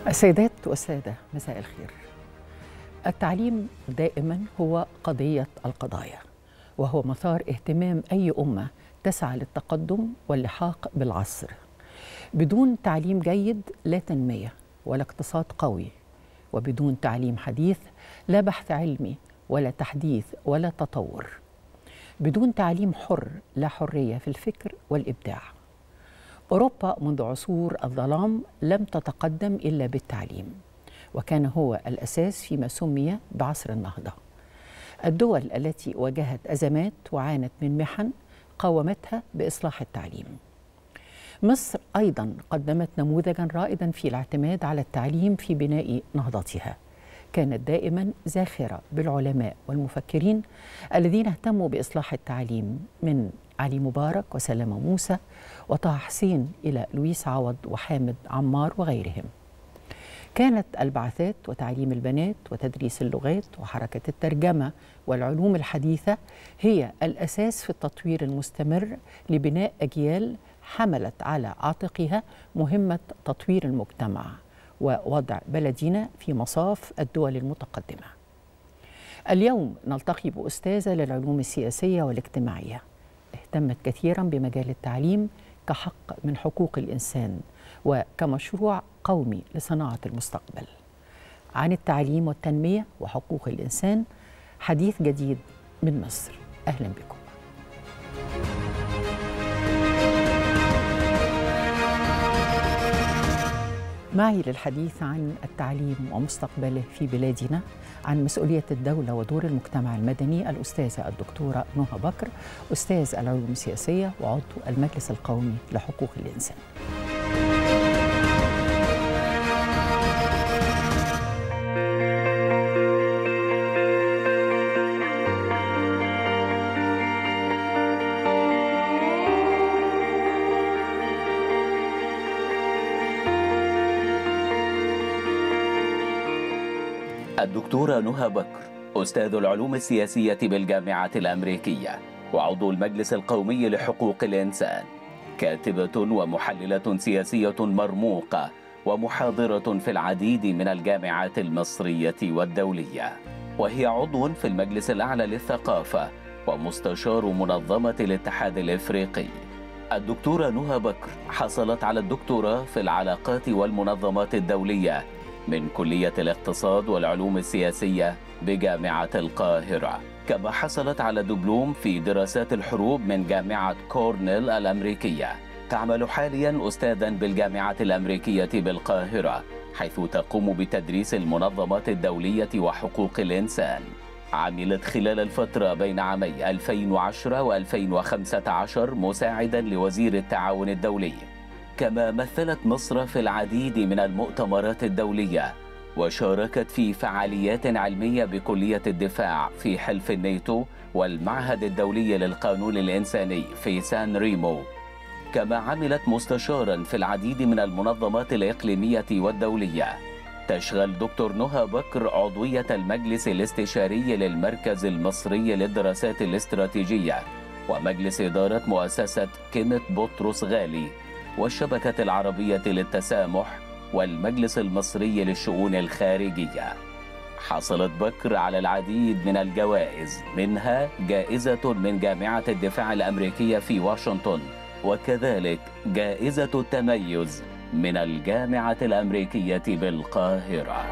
السيدات والسادة مساء الخير التعليم دائما هو قضية القضايا وهو مثار اهتمام أي أمة تسعى للتقدم واللحاق بالعصر بدون تعليم جيد لا تنمية ولا اقتصاد قوي وبدون تعليم حديث لا بحث علمي ولا تحديث ولا تطور بدون تعليم حر لا حرية في الفكر والإبداع أوروبا منذ عصور الظلام لم تتقدم إلا بالتعليم وكان هو الأساس فيما سمي بعصر النهضة الدول التي واجهت أزمات وعانت من محن قاومتها بإصلاح التعليم مصر أيضا قدمت نموذجا رائدا في الاعتماد على التعليم في بناء نهضتها كانت دائما زاخرة بالعلماء والمفكرين الذين اهتموا بإصلاح التعليم من علي مبارك وسلامة موسى وطه حسين إلى لويس عوض وحامد عمار وغيرهم كانت البعثات وتعليم البنات وتدريس اللغات وحركة الترجمة والعلوم الحديثة هي الأساس في التطوير المستمر لبناء أجيال حملت على عاتقها مهمة تطوير المجتمع ووضع بلدنا في مصاف الدول المتقدمة اليوم نلتقي بأستاذة للعلوم السياسية والاجتماعية اهتمت كثيرا بمجال التعليم كحق من حقوق الإنسان وكمشروع قومي لصناعة المستقبل عن التعليم والتنمية وحقوق الإنسان حديث جديد من مصر أهلا بكم معي للحديث عن التعليم ومستقبله في بلادنا عن مسؤولية الدولة ودور المجتمع المدني الأستاذة الدكتورة نهى بكر أستاذ العلوم السياسية وعضو المجلس القومي لحقوق الإنسان الدكتورة نهى بكر أستاذ العلوم السياسية بالجامعة الأمريكية وعضو المجلس القومي لحقوق الإنسان كاتبة ومحللة سياسية مرموقة ومحاضرة في العديد من الجامعات المصرية والدولية وهي عضو في المجلس الأعلى للثقافة ومستشار منظمة الاتحاد الإفريقي الدكتورة نهى بكر حصلت على الدكتوراه في العلاقات والمنظمات الدولية من كلية الاقتصاد والعلوم السياسية بجامعة القاهرة كما حصلت على دبلوم في دراسات الحروب من جامعة كورنيل الأمريكية تعمل حاليا أستاذا بالجامعة الأمريكية بالقاهرة حيث تقوم بتدريس المنظمات الدولية وحقوق الإنسان عملت خلال الفترة بين عامي 2010 و2015 مساعدا لوزير التعاون الدولي كما مثلت مصر في العديد من المؤتمرات الدولية وشاركت في فعاليات علمية بكلية الدفاع في حلف الناتو والمعهد الدولي للقانون الإنساني في سان ريمو كما عملت مستشارا في العديد من المنظمات الإقليمية والدولية تشغل دكتور نهى بكر عضوية المجلس الاستشاري للمركز المصري للدراسات الاستراتيجية ومجلس إدارة مؤسسة كيمت بطرس غالي والشبكة العربية للتسامح والمجلس المصري للشؤون الخارجية حصلت بكر على العديد من الجوائز منها جائزة من جامعة الدفاع الأمريكية في واشنطن وكذلك جائزة التميز من الجامعة الأمريكية بالقاهرة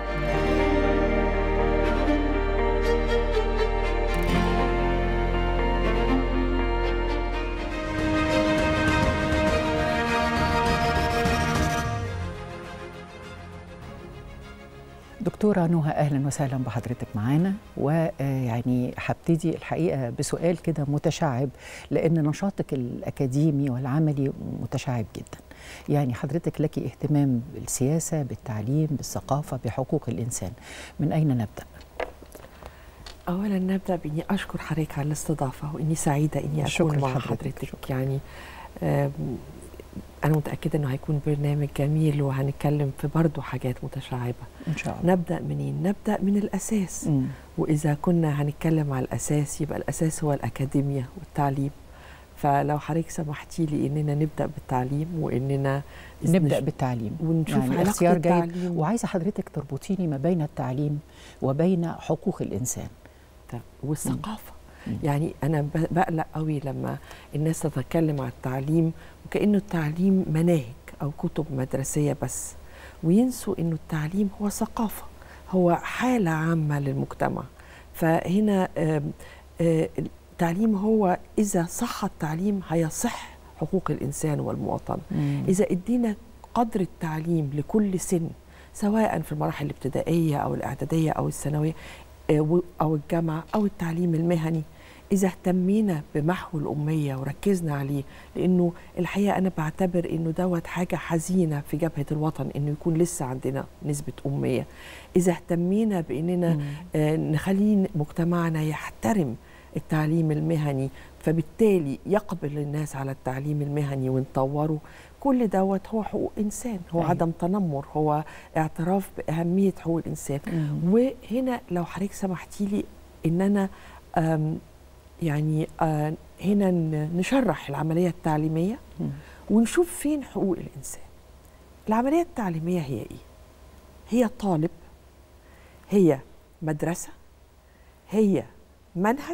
دكتورة نهى أهلا وسهلا بحضرتك معانا ويعني هبتدي الحقيقة بسؤال كده متشعب لأن نشاطك الأكاديمي والعملي متشعب جدا يعني حضرتك لك اهتمام بالسياسة بالتعليم بالثقافة بحقوق الإنسان من أين نبدأ؟ اولا نبدا باني اشكر حضرتك على الاستضافه واني سعيده اني اكون شكرا مع لحضرتك. حضرتك شكرا. يعني آم، انا متاكده انه هيكون برنامج جميل وهنتكلم في برضه حاجات متشعبه إن شاء الله نبدا منين نبدا من الاساس مم. واذا كنا هنتكلم على الاساس يبقى الاساس هو الاكاديميا والتعليم فلو حضرتك سمحتي لي اننا نبدا بالتعليم واننا نبدا بالتعليم ونشوف يعني علاقة اختيار جيد التعليم. وعايزه حضرتك تربطيني ما بين التعليم وبين حقوق الانسان ده والثقافه يعني انا ب- بقلق قوي لما الناس تتكلم عن التعليم وكانه التعليم مناهج او كتب مدرسيه بس وينسوا انه التعليم هو ثقافه هو حاله عامه للمجتمع فهنا آم، آه، التعليم هو اذا صح التعليم هيصح حقوق الانسان والمواطن إذا ادينا قدر التعليم لكل سن سواء في المراحل الابتدائية أو الإعدادية أو الثانوية آه، و- أو الجامعة أو التعليم المهني إذا اهتمينا بمحو الأمية وركزنا عليه لأنه الحقيقة أنا بعتبر إنه دوت حاجة حزينة في جبهة الوطن إنه يكون لسه عندنا نسبة أمية إذا اهتمينا بإننا آه، نخلي مجتمعنا يحترم التعليم المهني فبالتالي يقبل الناس على التعليم المهني ونطوره كل دوت هو حقوق انسان هو أيوة. عدم تنمر هو اعتراف باهميه حقوق الانسان مم. وهنا لو حضرتك سمحتي لي ان انا آم، يعني آه، هنا ن- نشرح العمليه التعليميه مم. ونشوف فين حقوق الانسان العمليه التعليميه هي ايه هي طالب هي مدرسه هي منهج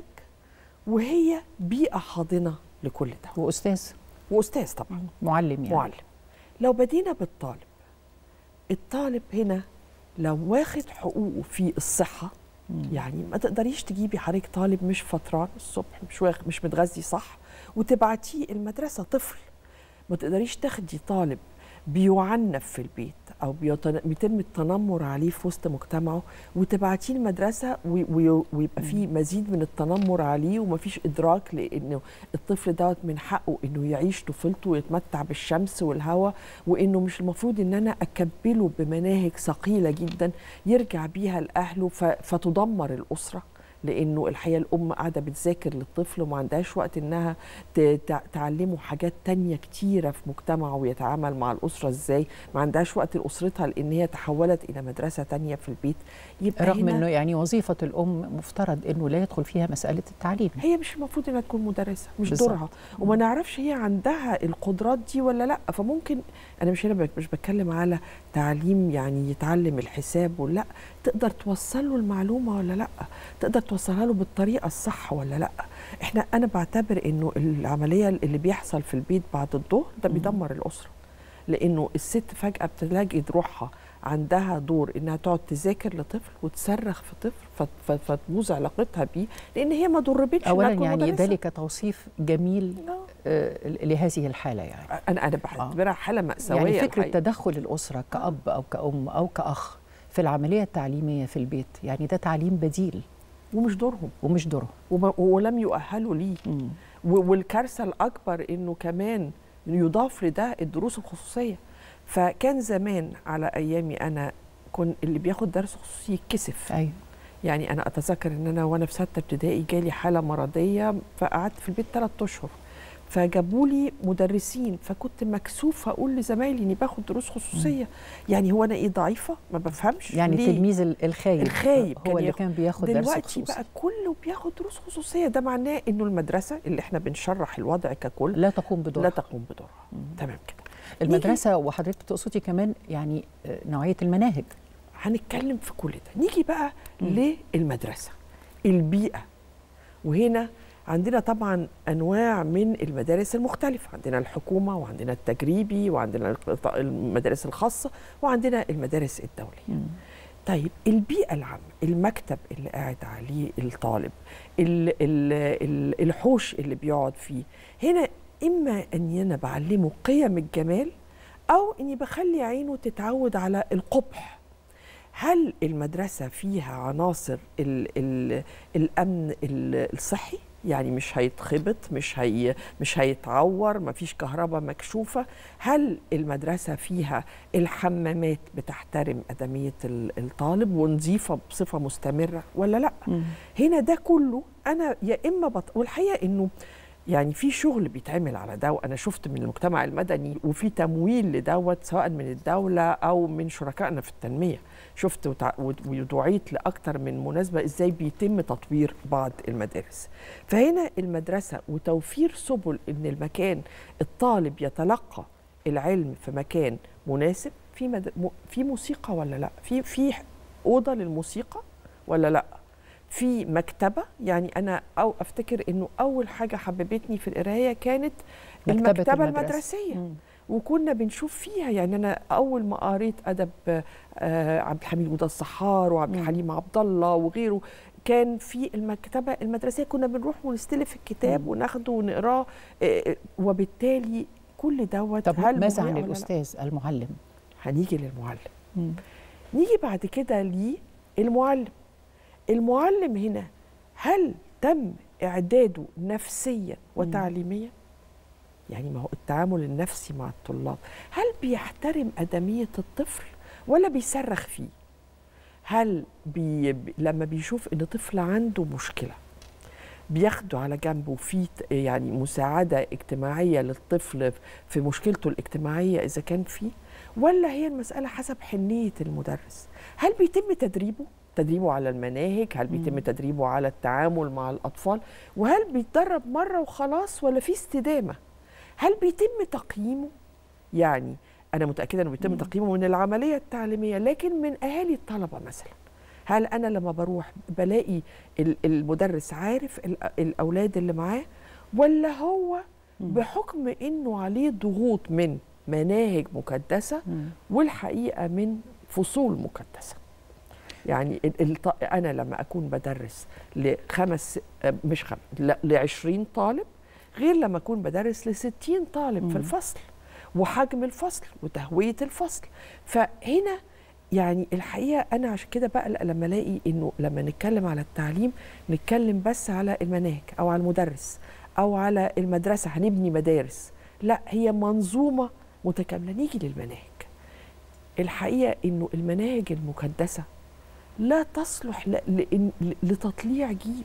وهي بيئه حاضنه لكل ده واستاذ واستاذ طبعا معلم يعني معلم لو بدينا بالطالب الطالب هنا لو واخد حقوقه في الصحة يعني ما تقدريش تجيبي حضرتك طالب مش فطران الصبح مش واخد مش متغذي صح وتبعتيه المدرسة طفل ما تقدريش تاخدي طالب بيعنف في البيت او بيتن- بيتم التنمر عليه في وسط مجتمعه وتبعتيه المدرسه وي- وي- ويبقى فيه مزيد من التنمر عليه ومفيش ادراك لانه الطفل دوت من حقه انه يعيش طفولته ويتمتع بالشمس والهواء وانه مش المفروض ان انا اكبله بمناهج ثقيله جدا يرجع بيها لاهله ف- فتدمر الاسره لانه الحقيقه الام قاعده بتذاكر للطفل وما عندهاش وقت انها ت- تع- تعلمه حاجات تانية كتيره في مجتمعه ويتعامل مع الاسره ازاي ما عندهاش وقت لاسرتها لان هي تحولت الى مدرسه تانية في البيت يبقى رغم هنا انه يعني وظيفه الام مفترض انه لا يدخل فيها مساله التعليم هي مش المفروض انها تكون مدرسه مش بالظبط. دورها وما نعرفش هي عندها القدرات دي ولا لا فممكن انا مش هنا بك- مش بتكلم على تعليم يعني يتعلم الحساب ولا لا تقدر توصل له المعلومه ولا لا تقدر توصلها له بالطريقه الصح ولا لا احنا انا بعتبر انه العمليه اللي بيحصل في البيت بعد الظهر ده بيدمر الاسره لانه الست فجاه بتجد روحها عندها دور انها تقعد تذاكر لطفل وتصرخ في طفل فت- فت- فتبوظ علاقتها بيه لان هي ما ضربتش إنها اولا تكون يعني مدرسة. ذلك توصيف جميل آه. آه، لهذه الحاله يعني انا انا بعتبرها حاله ماساويه يعني فكره الحقيقة. تدخل الاسره كاب او كام او كاخ في العمليه التعليميه في البيت يعني ده تعليم بديل ومش دورهم ومش دوره وما- ولم يؤهلوا ليه مم. و- والكارثه الاكبر انه كمان يضاف لده الدروس الخصوصيه فكان زمان على ايامي انا كن اللي بياخد درس خصوصي يتكسف ايوه يعني انا اتذكر ان انا وانا في سته ابتدائي جالي حاله مرضيه فقعدت في البيت ثلاث اشهر فجابوا لي مدرسين فكنت مكسوفه اقول لزمايلي اني باخد دروس خصوصيه يعني هو انا ايه ضعيفه ما بفهمش يعني ليه؟ التلميذ ال- الخايب الخايب هو كان اللي ياخد- كان بياخد درس دلوقتي خصوصي بقى كله بياخد دروس خصوصيه ده معناه انه المدرسه اللي احنا بنشرح الوضع ككل لا تقوم بدورها لا تقوم بدورها تمام كده المدرسه وحضرتك تقصدي كمان يعني آه، نوعيه المناهج هنتكلم في كل ده نيجي بقى مم. للمدرسه البيئه وهنا عندنا طبعا انواع من المدارس المختلفه عندنا الحكومه وعندنا التجريبي وعندنا القط- المدارس الخاصه وعندنا المدارس الدوليه طيب البيئة العامة المكتب اللي قاعد عليه الطالب ال- ال- ال- الحوش اللي بيقعد فيه هنا إما أني أنا بعلمه قيم الجمال أو أني بخلي عينه تتعود على القبح هل المدرسة فيها عناصر ال ال الأمن ال- الصحي يعني مش هيتخبط مش هي مش هيتعور مفيش كهرباء مكشوفة هل المدرسة فيها الحمامات بتحترم أدمية ال- الطالب ونظيفة بصفة مستمرة ولا لا هنا ده كله أنا يا إما بط... والحقيقة إنه يعني في شغل بيتعمل على ده وانا شفت من المجتمع المدني وفي تمويل لدوت سواء من الدوله او من شركائنا في التنميه شفت وتع- ودعيت لاكثر من مناسبه ازاي بيتم تطوير بعض المدارس فهنا المدرسه وتوفير سبل ان المكان الطالب يتلقى العلم في مكان مناسب في مد... م- في موسيقى ولا لا في في اوضه للموسيقى ولا لا في مكتبه يعني انا او افتكر انه اول حاجه حببتني في القرايه كانت مكتبة المكتبه المدرسة. المدرسيه مم. وكنا بنشوف فيها يعني انا اول ما قريت ادب آه، عبد الحميد وده الصحار وعبد مم. الحليم عبد الله وغيره كان في المكتبه المدرسيه كنا بنروح ونستلف الكتاب مم. وناخده ونقراه آه، آه، وبالتالي كل دوت طب هل ماذا مهيأ عن ولا لا؟ الاستاذ المعلم هنيجي للمعلم مم. نيجي بعد كده للمعلم المعلم هنا هل تم اعداده نفسيا وتعليميا يعني ما هو التعامل النفسي مع الطلاب هل بيحترم ادميه الطفل ولا بيصرخ فيه هل بي بي- لما بيشوف ان طفل عنده مشكله بياخده على جنب وفي ت- يعني مساعده اجتماعيه للطفل في مشكلته الاجتماعيه اذا كان فيه ولا هي المساله حسب حنيه المدرس هل بيتم تدريبه تدريبه على المناهج هل بيتم مم. تدريبه على التعامل مع الاطفال وهل بيتدرب مره وخلاص ولا في استدامه هل بيتم تقييمه يعني انا متاكده انه بيتم مم. تقييمه من العمليه التعليميه لكن من اهالي الطلبه مثلا هل انا لما بروح بلاقي ال- المدرس عارف ال- الاولاد اللي معاه ولا هو مم. بحكم انه عليه ضغوط من مناهج مكدسه مم. والحقيقه من فصول مكدسه يعني ال- الط- انا لما اكون بدرس لخمس آه، مش خمس لا ل 20 طالب غير لما اكون بدرس ل 60 طالب مم. في الفصل وحجم الفصل وتهويه الفصل فهنا يعني الحقيقه انا عشان كده بقلق لما الاقي انه لما نتكلم على التعليم نتكلم بس على المناهج او على المدرس او على المدرسه هنبني مدارس لا هي منظومه متكامله نيجي للمناهج الحقيقه انه المناهج المكدسه لا تصلح ل- لإن- لتطليع جيل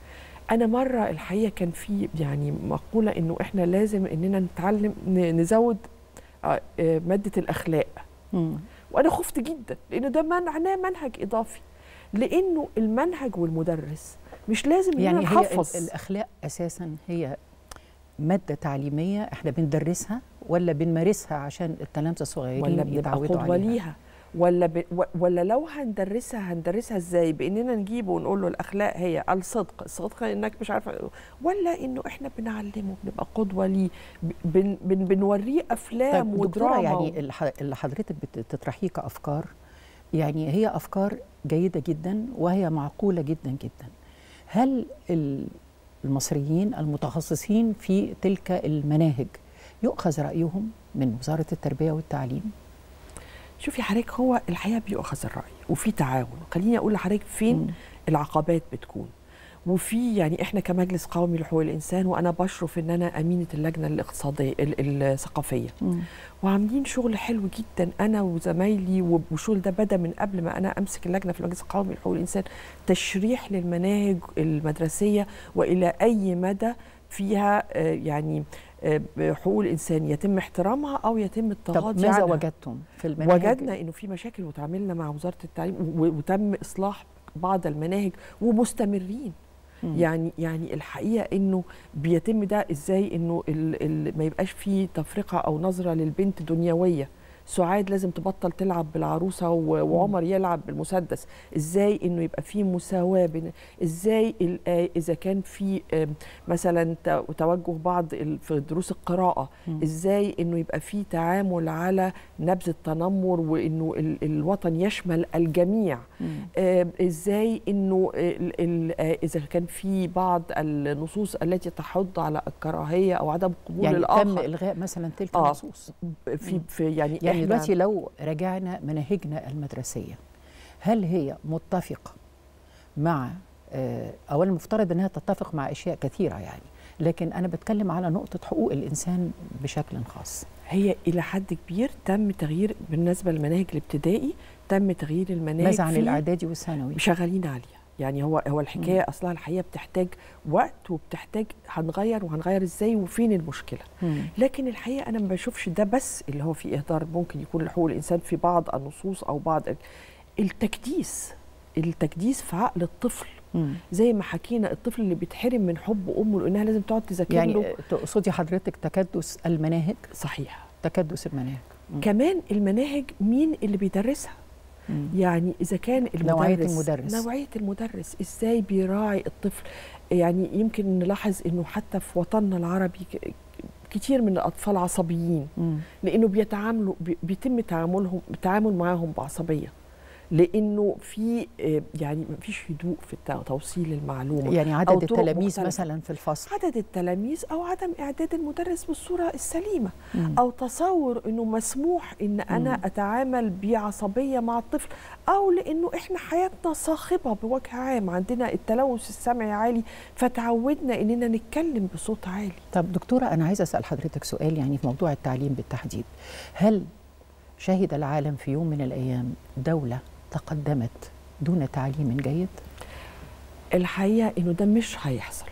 انا مره الحقيقه كان في يعني مقوله انه احنا لازم اننا نتعلم ن- نزود آه، آه، ماده الاخلاق مم. وانا خفت جدا لانه ده معناه منهج اضافي لانه المنهج والمدرس مش لازم اننا يعني هي نحفظ ال- الاخلاق اساسا هي ماده تعليميه احنا بندرسها ولا بنمارسها عشان التلامذه الصغيرين ولا بنبقى يتعودوا قدوه عليها ليها ولا ب... و- ولا لو هندرسها هندرسها ازاي باننا نجيبه ونقول له الاخلاق هي الصدق الصدق انك مش عارفه ولا انه احنا بنعلمه بنبقى قدوه ليه ب- بن... بن... بنوريه افلام طيب دكتورة ودراما يعني الح- اللي حضرتك بتطرحيه كافكار يعني هي افكار جيده جدا وهي معقوله جدا جدا هل ال- المصريين المتخصصين في تلك المناهج يؤخذ رايهم من وزاره التربيه والتعليم شوفي حضرتك هو الحقيقه بيؤخذ الراي وفي تعاون خليني اقول لحضرتك فين مم. العقبات بتكون وفي يعني احنا كمجلس قومي لحقوق الانسان وانا بشرف ان انا امينه اللجنه الاقتصاديه ال- الثقافيه مم. وعاملين شغل حلو جدا انا وزمايلي والشغل ده بدا من قبل ما انا امسك اللجنه في المجلس القومي لحقوق الانسان تشريح للمناهج المدرسيه والى اي مدى فيها آه، يعني آه، حقوق الانسان يتم احترامها او يتم طب التغاضي ماذا عنها وجدتم في المناهج وجدنا انه في مشاكل وتعاملنا مع وزاره التعليم و- وتم اصلاح بعض المناهج ومستمرين مم. يعني يعني الحقيقه انه بيتم ده ازاي انه ال ال ما يبقاش فيه تفرقه او نظره للبنت دنيويه سعاد لازم تبطل تلعب بالعروسه و- وعمر يلعب بالمسدس ازاي انه يبقى في مساواه بين ازاي ال- آه، اذا كان في آم، مثلا ت- توجه بعض ال- في دروس القراءه مم. ازاي انه يبقى في تعامل على نبذ التنمر وانه ال- الوطن يشمل الجميع مم. آه، ازاي انه ال- ال- آه، اذا كان في بعض النصوص التي تحض على الكراهيه او عدم قبول يعني تم الاخر الغاء مثلا تلك آه. النصوص في, في يعني يعني إحنا- دلوقتي لو راجعنا مناهجنا المدرسيه هل هي متفقه مع آه، اولا المفترض انها تتفق مع اشياء كثيره يعني لكن انا بتكلم على نقطه حقوق الانسان بشكل خاص هي الى حد كبير تم تغيير بالنسبه للمناهج الابتدائي تم تغيير المناهج ماذا عن فيه. الاعدادي والثانوي شغالين عليها يعني هو هو الحكايه اصلها الحقيقه بتحتاج وقت وبتحتاج هنغير وهنغير ازاي وفين المشكله مم. لكن الحقيقه انا ما بشوفش ده بس اللي هو في اهدار ممكن يكون لحقوق الانسان في بعض النصوص او بعض التكديس التكديس في عقل الطفل مم. زي ما حكينا الطفل اللي بيتحرم من حب امه لانها لازم تقعد تذاكر له يعني تقصدي حضرتك تكدس المناهج صحيح تكدس المناهج مم. كمان المناهج مين اللي بيدرسها مم. يعني اذا كان المدرس نوعية المدرس. نوعيه المدرس ازاي بيراعي الطفل يعني يمكن نلاحظ انه حتى في وطننا العربي ك- كتير من الاطفال عصبيين مم. لانه بيتعاملوا بي- بيتم تعاملهم التعامل معاهم بعصبيه لانه في آه، يعني مفيش هدوء في الت- توصيل المعلومه يعني أو عدد طرق التلاميذ مختلفة. مثلا في الفصل عدد التلاميذ او عدم اعداد المدرس بالصوره السليمه مم. او تصور انه مسموح ان انا مم. اتعامل بعصبيه مع الطفل او لانه احنا حياتنا صاخبه بوجه عام عندنا التلوث السمعي عالي فتعودنا اننا نتكلم بصوت عالي طب دكتورة أنا عايزة أسأل حضرتك سؤال يعني في موضوع التعليم بالتحديد هل شهد العالم في يوم من الأيام دولة تقدمت دون تعليم جيد؟ الحقيقه انه ده مش هيحصل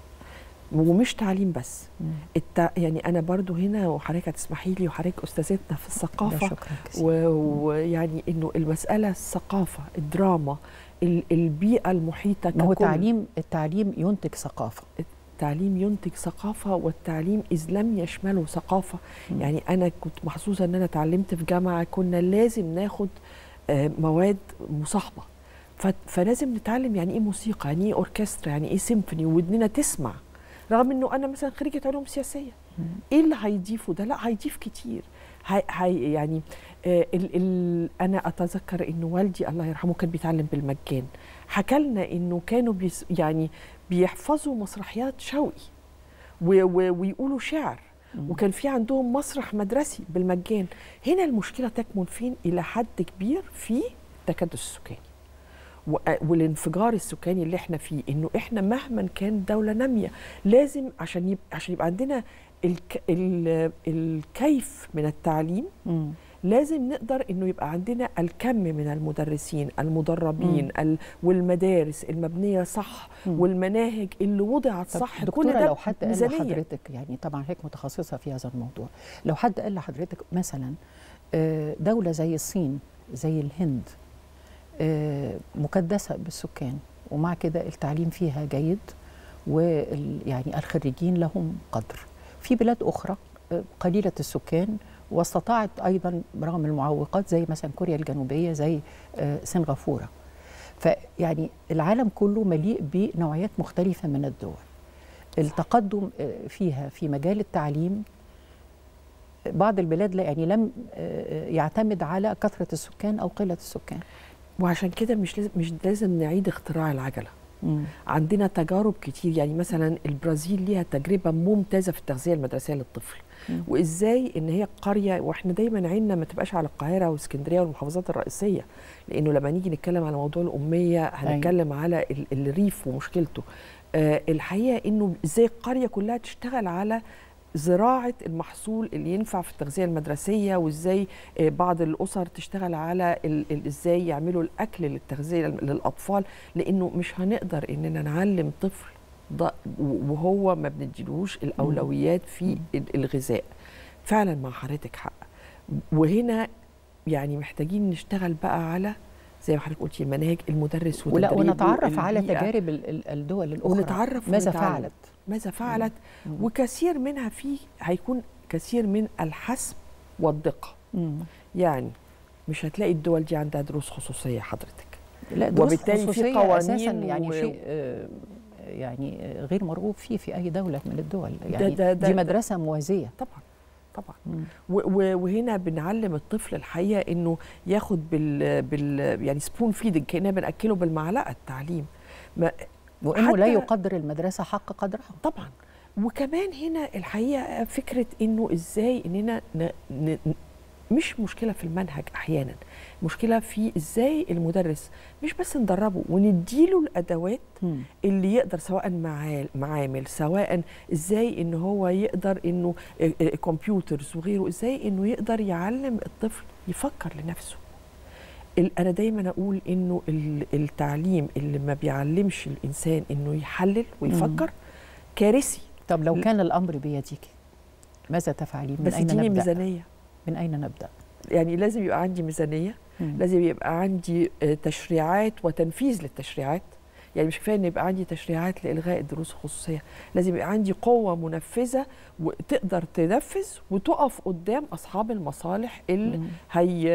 ومش تعليم بس الت... يعني انا برضو هنا وحضرتك هتسمحي لي وحضرتك استاذتنا في ده الثقافه شكرا كثير و- ويعني انه المساله الثقافه الدراما ال- البيئه المحيطه ما هو ككل. تعليم التعليم ينتج ثقافة التعليم ينتج ثقافة والتعليم إذ لم يشمله ثقافة مم. يعني أنا كنت محظوظة أن أنا اتعلمت في جامعة كنا لازم ناخد آه، مواد مصاحبة ف- فلازم نتعلم يعني إيه موسيقى يعني إيه أوركسترا يعني إيه سيمفوني ودننا تسمع رغم أنه أنا مثلا خريجة علوم سياسية مم. إيه اللي هيضيفه ده لا هيضيف كتير هي هي يعني آه ال ال انا اتذكر انه والدي الله يرحمه كان بيتعلم بالمجان حكى لنا انه كانوا بيس يعني بيحفظوا مسرحيات شوقي و و ويقولوا شعر مم. وكان في عندهم مسرح مدرسي بالمجان هنا المشكله تكمن فين الى حد كبير في التكدس السكاني و- والانفجار السكاني اللي احنا فيه انه احنا مهما كان دوله ناميه لازم عشان يبقى عشان يبقى عندنا الك ال الكيف من التعليم مم. لازم نقدر انه يبقى عندنا الكم من المدرسين المدربين مم. ال والمدارس المبنيه صح مم. والمناهج اللي وضعت طب صح دكتورة كل ده لو حد قال ميزانية. لحضرتك يعني طبعا هيك متخصصة في هذا الموضوع لو حد قال لحضرتك مثلا آه، دولة زي الصين زي الهند آه، مكدسة بالسكان ومع كده التعليم فيها جيد ويعني الخريجين لهم قدر في بلاد أخرى آه، قليلة السكان واستطاعت أيضا برغم المعوقات زي مثلا كوريا الجنوبية زي آه، سنغافورة فيعني العالم كله مليء بنوعيات مختلفة من الدول التقدم آه، فيها في مجال التعليم بعض البلاد لا يعني لم آه، يعتمد على كثرة السكان أو قلة السكان وعشان كده مش لازم مش لازم نعيد اختراع العجله مم. عندنا تجارب كتير يعني مثلا البرازيل ليها تجربه ممتازه في التغذيه المدرسيه للطفل مم. وازاي ان هي قريه واحنا دايما عيننا ما تبقاش على القاهره واسكندريه والمحافظات الرئيسيه لانه لما نيجي نتكلم على موضوع الاميه هنتكلم على ال- الريف ومشكلته آه الحقيقه انه ازاي القريه كلها تشتغل على زراعه المحصول اللي ينفع في التغذيه المدرسيه وازاي آه، بعض الاسر تشتغل على ال- ال- ازاي يعملوا الاكل للتغذيه للاطفال لانه مش هنقدر اننا نعلم طفل ض- وهو ما بنديلوش الاولويات في ال- الغذاء فعلا مع حضرتك حق وهنا يعني محتاجين نشتغل بقى على زي ما حضرتك قلتي المناهج المدرس ولا وتدريبه ونتعرف على البيئة. تجارب ال- ال- الدول الأخرى ونتعرف ماذا ونتعلم. فعلت ماذا فعلت مم. وكثير منها فيه هيكون كثير من الحسم والدقه مم. يعني مش هتلاقي الدول دي عندها دروس خصوصيه حضرتك لا دروس وبالتالي في خصوصية قوانين أساسا يعني و- شيء آه، يعني آه، غير مرغوب فيه في أي دولة من الدول يعني ده- ده- دي ده- مدرسة موازية طبعا طبعا مم. و- و- وهنا بنعلم الطفل الحقيقه انه ياخد بال, بال يعني سبون فيدنج كاننا بناكله بالمعلقه التعليم ما وإنه لا حتى- يقدر المدرسة حق قدرها طبعا وكمان هنا الحقيقه فكره انه ازاي اننا ن... ن... مش مشكله في المنهج احيانا مشكله في ازاي المدرس مش بس ندربه ونديله الادوات مم. اللي يقدر سواء معا- معامل سواء ازاي ان هو يقدر انه ا- ا- كمبيوترز وغيره ازاي انه يقدر يعلم الطفل يفكر لنفسه ال- انا دايما اقول انه ال- التعليم اللي ما بيعلمش الانسان انه يحلل ويفكر كارثي طب لو ل- كان الامر بيديك ماذا تفعلين من بس اين اديني نبدا ميزانيه من اين نبدا يعني لازم يبقى عندي ميزانيه مم. لازم يبقى عندي آه، تشريعات وتنفيذ للتشريعات يعني مش كفايه ان يبقى عندي تشريعات لالغاء الدروس الخصوصيه لازم يبقى عندي قوه منفذه وتقدر تنفذ وتقف قدام اصحاب المصالح اللي مم. هي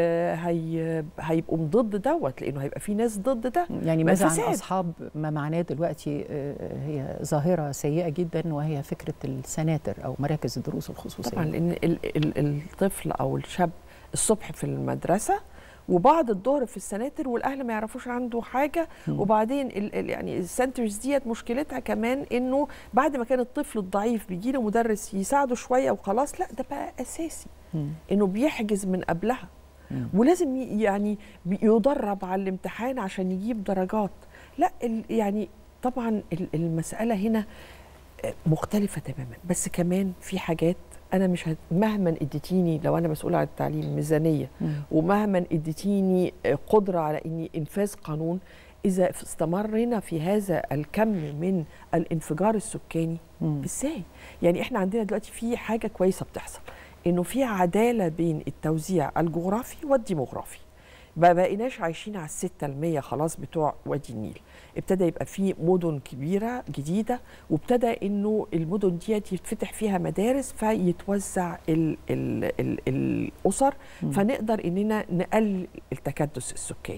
هي هيبقوا ضد دوت لانه هيبقى في ناس ضد ده يعني ماذا عن فساد. اصحاب ما معناه دلوقتي آه، هي ظاهره سيئه جدا وهي فكره السناتر او مراكز الدروس الخصوصيه طبعا لان ال- ال- الطفل او الشاب الصبح في المدرسه وبعد الظهر في السناتر والاهل ما يعرفوش عنده حاجه مم. وبعدين ال ال يعني السنترز ديت مشكلتها كمان انه بعد ما كان الطفل الضعيف بيجي له مدرس يساعده شويه وخلاص لا ده بقى اساسي مم. انه بيحجز من قبلها مم. ولازم ي- يعني بي- يدرب على الامتحان عشان يجيب درجات لا ال- يعني طبعا ال- المسألة هنا آه، مختلفة تماما بس كمان في حاجات أنا مش هت... مهما اديتيني لو أنا مسؤولة عن التعليم ميزانية مم. ومهما اديتيني آه، قدرة على إني إنفاذ قانون إذا استمرنا في هذا الكم من الانفجار السكاني مم. ازاي؟ يعني احنا عندنا دلوقتي في حاجه كويسه بتحصل انه في عداله بين التوزيع الجغرافي والديموغرافي ما بقيناش عايشين على الستة المية خلاص بتوع وادي النيل ابتدى يبقى في مدن كبيرة جديدة وابتدى انه المدن ديت يتفتح فيها مدارس فيتوزع ال ال ال الأسر مم. فنقدر اننا نقلل التكدس السكاني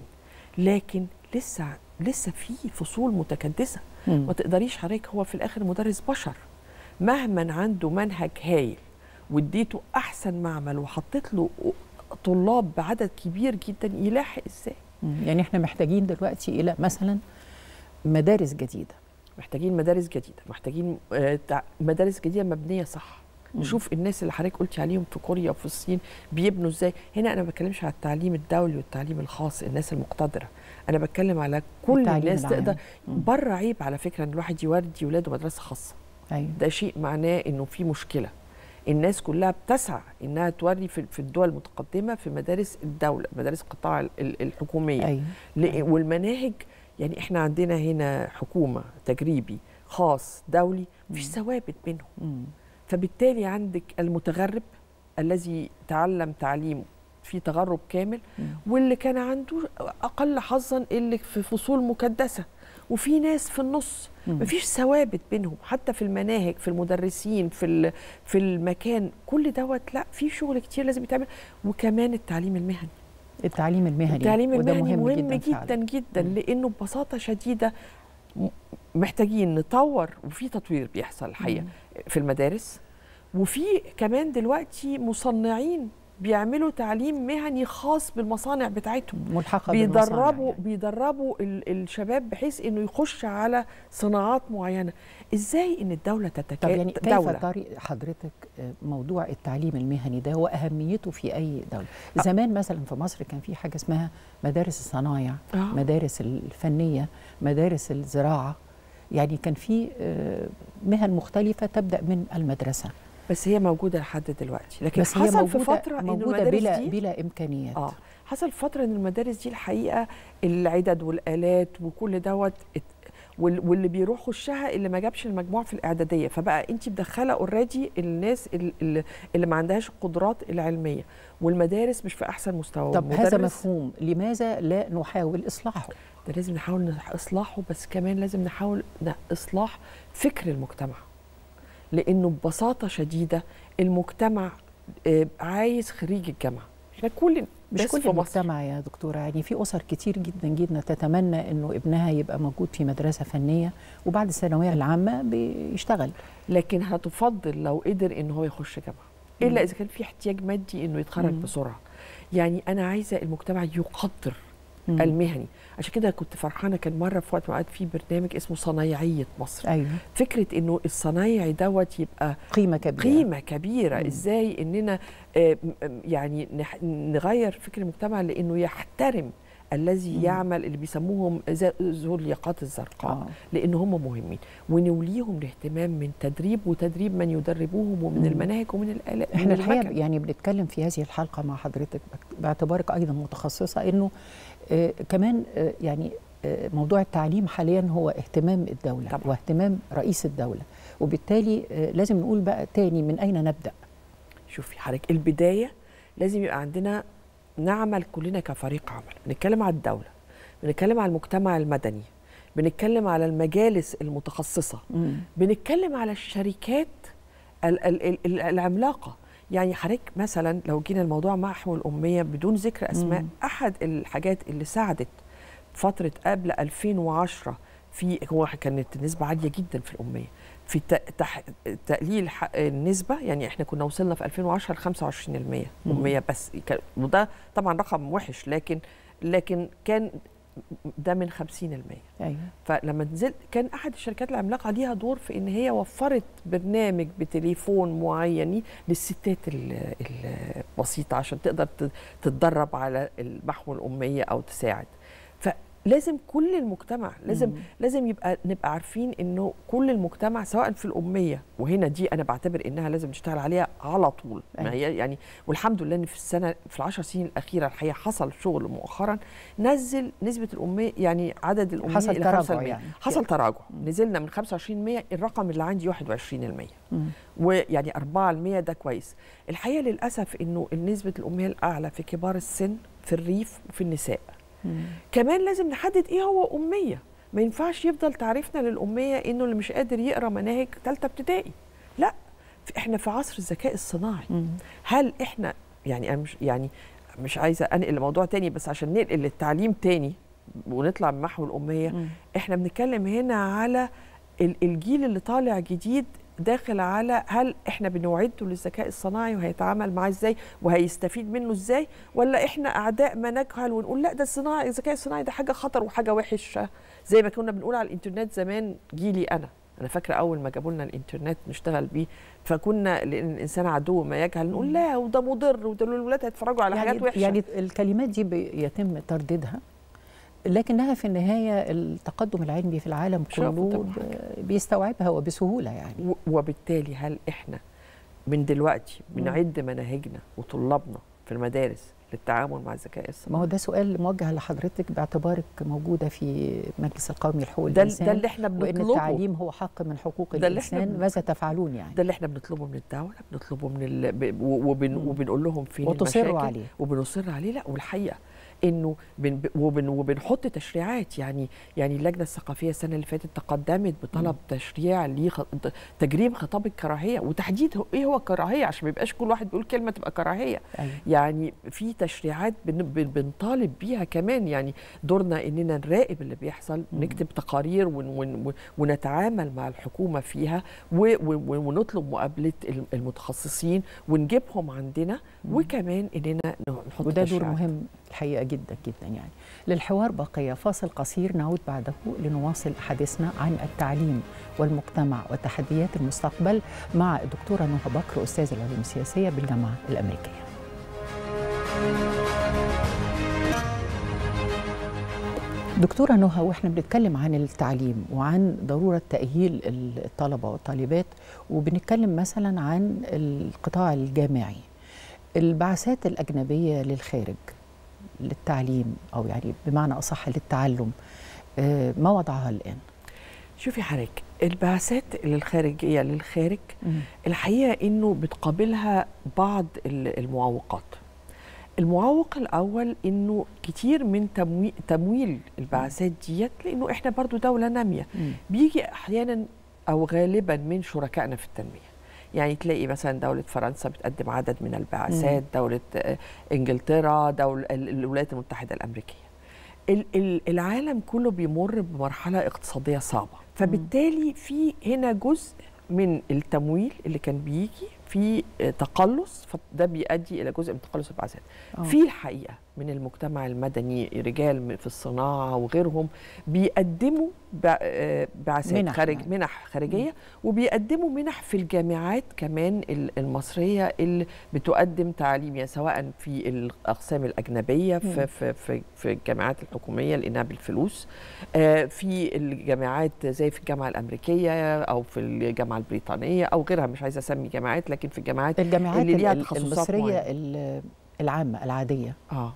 لكن لسه لسه في فصول متكدسه مم. ما تقدريش حضرتك هو في الاخر مدرس بشر مهما عنده منهج هايل واديته احسن معمل وحطيت له طلاب بعدد كبير جدا يلاحق ازاي مم. يعني احنا محتاجين دلوقتي الى مثلا مدارس جديده محتاجين مدارس جديده محتاجين آه، تع- مدارس جديده مبنيه صح مم. نشوف الناس اللي حضرتك قلتي عليهم في كوريا وفي الصين بيبنوا ازاي هنا انا ما بتكلمش على التعليم الدولي والتعليم الخاص الناس المقتدره انا بتكلم على كل التعليم الناس العام. تقدر مم. بره عيب على فكره ان الواحد يودي ولاده مدرسه خاصه ايوه ده شيء معناه انه في مشكله الناس كلها بتسعى انها توري في في الدول المتقدمه في مدارس الدوله مدارس القطاع ال- ال- الحكوميه ايوه لأ- والمناهج يعني احنا عندنا هنا حكومه تجريبي خاص دولي مفيش مم. ثوابت بينهم مم. فبالتالي عندك المتغرب الذي تعلم تعليم في تغرب كامل مم. واللي كان عنده اقل حظا اللي في فصول مكدسه وفي ناس في النص مم. مفيش ثوابت بينهم حتى في المناهج في المدرسين في ال- في المكان كل دوت لا في شغل كتير لازم يتعمل وكمان التعليم المهني التعليم المهني التعليم وده المهني مهم, مهم جدا, جدا فعلاً. جدا مم. لانه ببساطه شديده م- محتاجين نطور وفي تطوير بيحصل الحقيقه مم. في المدارس وفي كمان دلوقتي مصنعين بيعملوا تعليم مهني خاص بالمصانع بتاعتهم ملحقه بالمصانع بيدربوا يعني. بيدربوا ال- الشباب بحيث انه يخش على صناعات معينه ازاي ان الدوله تتكا طب يعني كيف دولة ترى حضرتك آه، موضوع التعليم المهني ده واهميته في اي دوله آه. زمان مثلا في مصر كان في حاجه اسمها مدارس الصنايع آه. مدارس الفنيه مدارس الزراعه يعني كان في آه، مهن مختلفه تبدا من المدرسه بس هي موجوده لحد دلوقتي لكن بس هي حصل في موجوده فتره انه موجوده المدارس بلا دي بلا امكانيات اه حصل فتره ان المدارس دي الحقيقه العدد والالات وكل دوت ات- وال- واللي بيروح خشها اللي ما جابش المجموع في الاعداديه فبقى انت مدخله اوريدي الناس ال- ال- اللي ما عندهاش القدرات العلميه والمدارس مش في احسن مستوى طب هذا والمدرس- مفهوم لماذا لا نحاول اصلاحه ده لازم نحاول نح- اصلاحه بس كمان لازم نحاول ن- اصلاح فكر المجتمع لانه ببساطه شديده المجتمع آه، عايز خريج الجامعه احنا كل مش بس كل في مصر. المجتمع يا دكتورة يعني في أسر كتير جدا جدا تتمنى أنه ابنها يبقى موجود في مدرسة فنية وبعد الثانوية العامة بيشتغل لكن هتفضل لو قدر ان هو يخش جامعه الا مم. اذا كان في احتياج مادي انه يتخرج مم. بسرعه يعني انا عايزه المجتمع يقدر مم. المهني عشان كده كنت فرحانه كان مره في وقت ما قعدت في برنامج اسمه صنايعيه مصر أيوة فكره انه الصنايعي دوت يبقى قيمة كبيرة قيمه كبيره مم. ازاي اننا آه، م- م- يعني نح- نغير فكر المجتمع لانه يحترم الذي مم. يعمل اللي بيسموهم ذا- ذو الياقات الزرقاء آه. لان هم مهمين ونوليهم الاهتمام من تدريب وتدريب من يدربوهم ومن مم. المناهج ومن الآلات من احنا الحقيقه المكن. يعني بنتكلم في هذه الحلقه مع حضرتك باعتبارك ايضا متخصصه انه آه كمان آه يعني آه موضوع التعليم حاليا هو اهتمام الدوله طبعاً. واهتمام رئيس الدوله وبالتالي آه لازم نقول بقى تاني من اين نبدا شوفي حضرتك البدايه لازم يبقى عندنا نعمل كلنا كفريق عمل بنتكلم على الدوله بنتكلم على المجتمع المدني بنتكلم على المجالس المتخصصه بنتكلم على الشركات ال- ال- ال- ال- العملاقه يعني حضرتك مثلا لو جينا الموضوع محو الاميه بدون ذكر اسماء مم. احد الحاجات اللي ساعدت فتره قبل 2010 في هو كانت النسبه عاليه جدا في الاميه في ت- تح- تقليل ح- النسبه يعني احنا كنا وصلنا في 2010 ل 25% مم. اميه بس كان- وده طبعا رقم وحش لكن لكن كان ده من 50% ايوه فلما نزلت كان احد الشركات العملاقه ليها دور في ان هي وفرت برنامج بتليفون معين للستات ال- البسيطه عشان تقدر ت- تتدرب على المحو الاميه او تساعد فلازم كل المجتمع لازم مم. لازم يبقى نبقى عارفين انه كل المجتمع سواء في الاميه وهنا دي انا بعتبر انها لازم نشتغل عليها على طول ما أيوة. هي يعني والحمد لله ان في السنه في العشر سنين الاخيره الحقيقه حصل شغل مؤخرا نزل نسبه الاميه يعني عدد الاميه حصل الى تراجع 5% يعني. حصل تراجع نزلنا من 25% الرقم اللي عندي 21% مم. ويعني 4% ده كويس الحقيقه للاسف انه نسبه الاميه الاعلى في كبار السن في الريف وفي النساء مم. كمان لازم نحدد ايه هو اميه ما ينفعش يفضل تعريفنا للاميه انه اللي مش قادر يقرا مناهج ثالثه ابتدائي لا في- احنا في عصر الذكاء الصناعي مم. هل احنا يعني انا مش يعني مش عايزه انقل لموضوع تاني بس عشان ننقل للتعليم تاني ونطلع من محو الاميه مم. احنا بنتكلم هنا على ال- الجيل اللي طالع جديد داخل على هل احنا بنوعده للذكاء الصناعي وهيتعامل معاه ازاي وهيستفيد منه ازاي ولا احنا اعداء ما نجهل ونقول لا ده الصناعي الذكاء الصناعي ده حاجه خطر وحاجه وحشه زي ما كنا بنقول على الانترنت زمان جيلي انا انا فاكره اول ما جابوا لنا الانترنت نشتغل بيه فكنا لان الانسان عدو ما يجهل نقول لا وده مضر وده الولاد هيتفرجوا على يعني حاجات وحشه يعني الكلمات دي بيتم ترديدها لكنها في النهايه التقدم العلمي في العالم شوفوا كله طبعاً. ب- بيستوعبها وبسهوله يعني و- وبالتالي هل احنا من دلوقتي بنعد مناهجنا وطلابنا في المدارس للتعامل مع الذكاء ما الصناعي هو ده سؤال موجه لحضرتك باعتبارك موجوده في مجلس القومي لحقوق ده الانسان ده اللي احنا وان بنطلبه التعليم هو حق من حقوق ده اللي إحنا الانسان بن- ماذا تفعلون يعني ده اللي احنا بنطلبه من الدوله بنطلبه من ال... ب... وبن... مم. وبنقول لهم فين وتصروا المشاكل عليه. وبنصر عليه لا والحقيقه انه بن... وبن... وبنحط تشريعات يعني يعني اللجنه الثقافيه السنه اللي فاتت تقدمت بطلب تشريع لخ... تجريم خطاب الكراهيه وتحديد هو- ايه هو الكراهيه عشان ما يبقاش كل واحد بيقول كلمه تبقى كراهيه أيوة. يعني في تشريعات بن... بن... بنطالب بيها كمان يعني دورنا اننا نراقب اللي بيحصل نكتب تقارير ون... ون... ونتعامل مع الحكومه فيها و... و... ونطلب مقابله الم- المتخصصين ونجيبهم عندنا وكمان اننا نحط وده دور تشريعات. مهم الحقيقه جدا جدا يعني للحوار بقيه فاصل قصير نعود بعده لنواصل حديثنا عن التعليم والمجتمع وتحديات المستقبل مع الدكتوره نهى بكر استاذ العلوم السياسيه بالجامعه الامريكيه دكتورة نهى واحنا بنتكلم عن التعليم وعن ضرورة تأهيل الطلبة والطالبات وبنتكلم مثلا عن القطاع الجامعي البعثات الأجنبية للخارج للتعليم أو يعني بمعنى أصح للتعلم آه، ما وضعها الآن؟ شوفي حضرتك البعثات الخارجيه للخارج الحقيقه انه بتقابلها بعض ال- المعوقات المعوق الاول انه كتير من تمويل, تمويل البعثات ديت لانه احنا برضو دوله ناميه مم. بيجي احيانا او غالبا من شركائنا في التنميه يعني تلاقي مثلا دولة فرنسا بتقدم عدد من البعثات دولة آه، انجلترا دولة ال- الولايات المتحدة الأمريكية ال- ال- العالم كله بيمر بمرحلة اقتصادية صعبة فبالتالي في هنا جزء من التمويل اللي كان بيجي في آه، تقلص فده بيؤدي الى جزء من تقلص البعثات آه. في الحقيقه من المجتمع المدني رجال في الصناعه وغيرهم بيقدموا بع- آه، بعثات منح منح خارج يعني. منح خارجيه وبيقدموا منح في الجامعات كمان ال- المصريه اللي بتقدم تعليم يعني سواء في الاقسام الاجنبيه مم. في في في, في الجامعات الحكوميه لانها بالفلوس آه، في الجامعات زي في الجامعه الامريكيه او في الجامعه البريطانيه او غيرها مش عايزه اسمي جامعات لكن في الجامعات الجامعات اللي ليها ال- تخصصات المصريه معينة. ال- العامه العاديه اه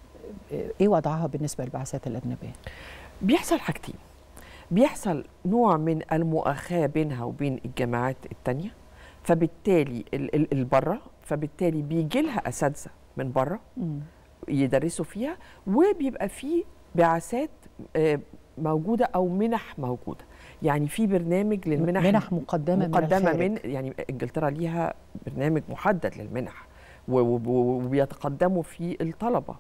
ايه وضعها بالنسبه للبعثات الاجنبيه بيحصل حاجتين بيحصل نوع من المؤاخاة بينها وبين الجامعات التانية فبالتالي ال- ال- البره فبالتالي بيجي لها أساتذة من بره يدرسوا فيها وبيبقى في بعثات آه، موجودة أو منح موجودة يعني في برنامج للمنح منح مقدمه, مقدمة من, من الخارج. يعني انجلترا ليها برنامج محدد للمنح و- و- و- وبيتقدموا فيه الطلبة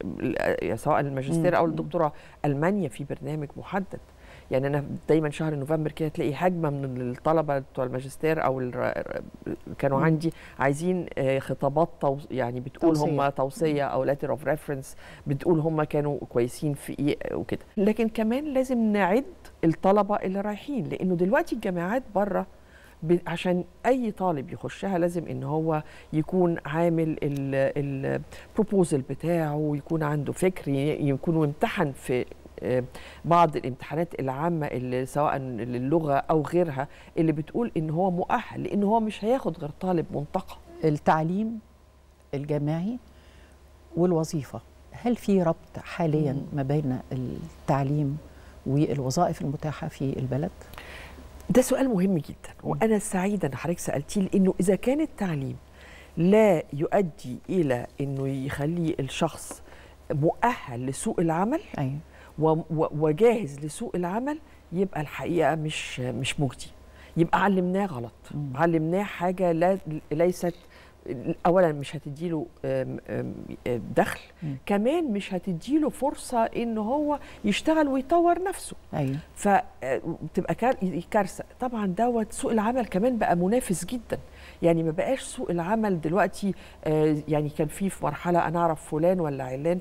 خ- سواء الماجستير أو مم. الدكتوراه ألمانيا في برنامج محدد يعني أنا دايما شهر نوفمبر كده تلاقي هجمة من الطلبة بتوع الماجستير أو الر- كانوا مم. عندي عايزين آه، خطابات تو يعني بتقول توصية. هم توصية أو letter اوف ريفرنس بتقول هم كانوا كويسين في إيه وكده لكن كمان لازم نعد الطلبة اللي رايحين لأنه دلوقتي الجامعات بره ب- عشان اي طالب يخشها لازم ان هو يكون عامل البروبوزل بتاعه ويكون عنده فكر ي- يكون امتحن في آه، بعض الامتحانات العامه اللي سواء للغه او غيرها اللي بتقول ان هو مؤهل لان هو مش هياخد غير طالب منتقى التعليم الجامعي والوظيفه هل في ربط حاليا مم. ما بين التعليم والوظائف المتاحه في البلد ده سؤال مهم جدا وانا سعيده ان حضرتك سالتيه لانه اذا كان التعليم لا يؤدي الى انه يخلي الشخص مؤهل لسوق العمل ايوه و- و- وجاهز لسوق العمل يبقى الحقيقه مش مش مجدي يبقى علمناه غلط مم. علمناه حاجه لا ليست اولا مش هتديله آم، آم، آم، دخل مم. كمان مش هتديله فرصه ان هو يشتغل ويطور نفسه ايوه فبتبقى كارثه طبعا دوت سوق العمل كمان بقى منافس جدا يعني ما بقاش سوق العمل دلوقتي آه، يعني كان في في مرحله انا اعرف فلان ولا علان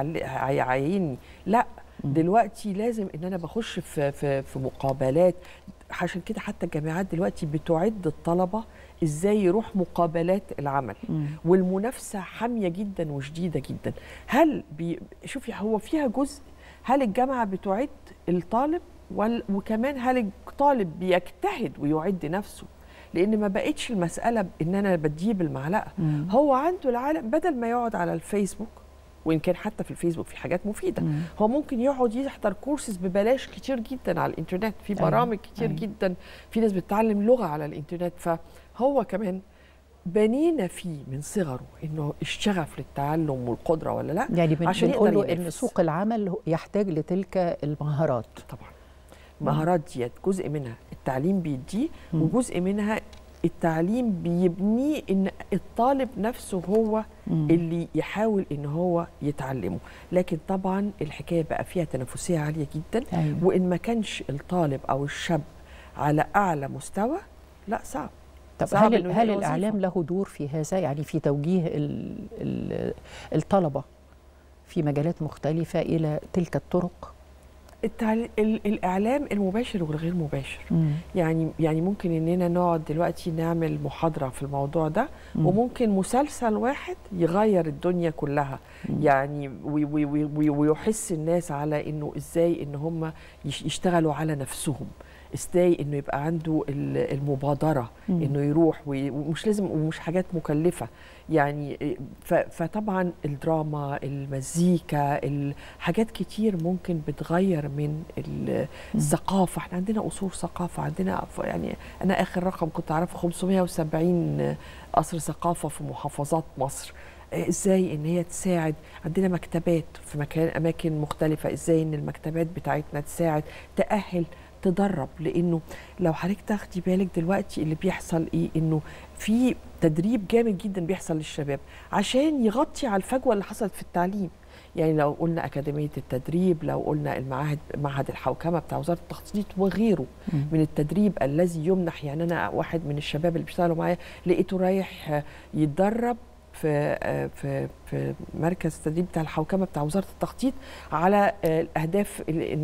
فهيعيني لا مم. دلوقتي لازم ان انا بخش في في في مقابلات عشان كده حتى الجامعات دلوقتي بتعد الطلبه ازاي يروح مقابلات العمل مم. والمنافسه حاميه جدا وشديده جدا هل بي شوفي هو فيها جزء هل الجامعه بتعد الطالب وال وكمان هل الطالب بيجتهد ويعد نفسه لان ما بقتش المساله ان انا بديه بالمعلقه مم. هو عنده العالم بدل ما يقعد على الفيسبوك وان كان حتى في الفيسبوك في حاجات مفيده مم. هو ممكن يقعد يحضر كورسز ببلاش كتير جدا على الانترنت في أيوة، برامج كتير أيوة. جدا في ناس بتتعلم لغه على الانترنت فهو كمان بنينا فيه من صغره انه الشغف للتعلم والقدره ولا لا يعني بن- عشان بنقول يقدر له ان ينافس. سوق العمل يحتاج لتلك المهارات طبعا مهارات ديت جزء منها التعليم بيديه مم. وجزء منها التعليم بيبنيه ان الطالب نفسه هو مم. اللي يحاول ان هو يتعلمه لكن طبعا الحكايه بقى فيها تنافسيه عاليه جدا أيوة. وان ما كانش الطالب او الشاب على اعلى مستوى لا صعب طب صعب هل إنه هل يلاقي وظيفة. الاعلام له دور في هذا يعني في توجيه ال ال الطلبه في مجالات مختلفه الى تلك الطرق التعل... ال... الاعلام المباشر والغير مباشر يعني يعني ممكن اننا نقعد دلوقتي نعمل محاضره في الموضوع ده مم. وممكن مسلسل واحد يغير الدنيا كلها مم. يعني وي- وي- وي- وي- ويحس الناس على انه ازاي ان هم يش- يشتغلوا على نفسهم ازاي انه يبقى عنده ال- المبادره مم. انه يروح وي- ومش لازم ومش حاجات مكلفه يعني ف- فطبعا الدراما المزيكا ال- حاجات كتير ممكن بتغير من ال- الثقافه احنا عندنا اصول ثقافه عندنا ف- يعني انا اخر رقم كنت اعرفه 570 قصر ثقافه في محافظات مصر آه، ازاي ان هي تساعد عندنا مكتبات في مكان اماكن مختلفه ازاي ان المكتبات بتاعتنا تساعد تاهل تدرب لانه لو حضرتك تاخدي بالك دلوقتي اللي بيحصل ايه انه في تدريب جامد جدا بيحصل للشباب عشان يغطي على الفجوه اللي حصلت في التعليم يعني لو قلنا أكاديمية التدريب لو قلنا المعاهد معهد الحوكمة بتاع وزارة التخطيط وغيره مم. من التدريب الذي يمنح يعني أنا واحد من الشباب اللي بيشتغلوا معايا لقيته رايح يتدرب في في في مركز التدريب بتاع الحوكمه بتاع وزاره التخطيط على الاهداف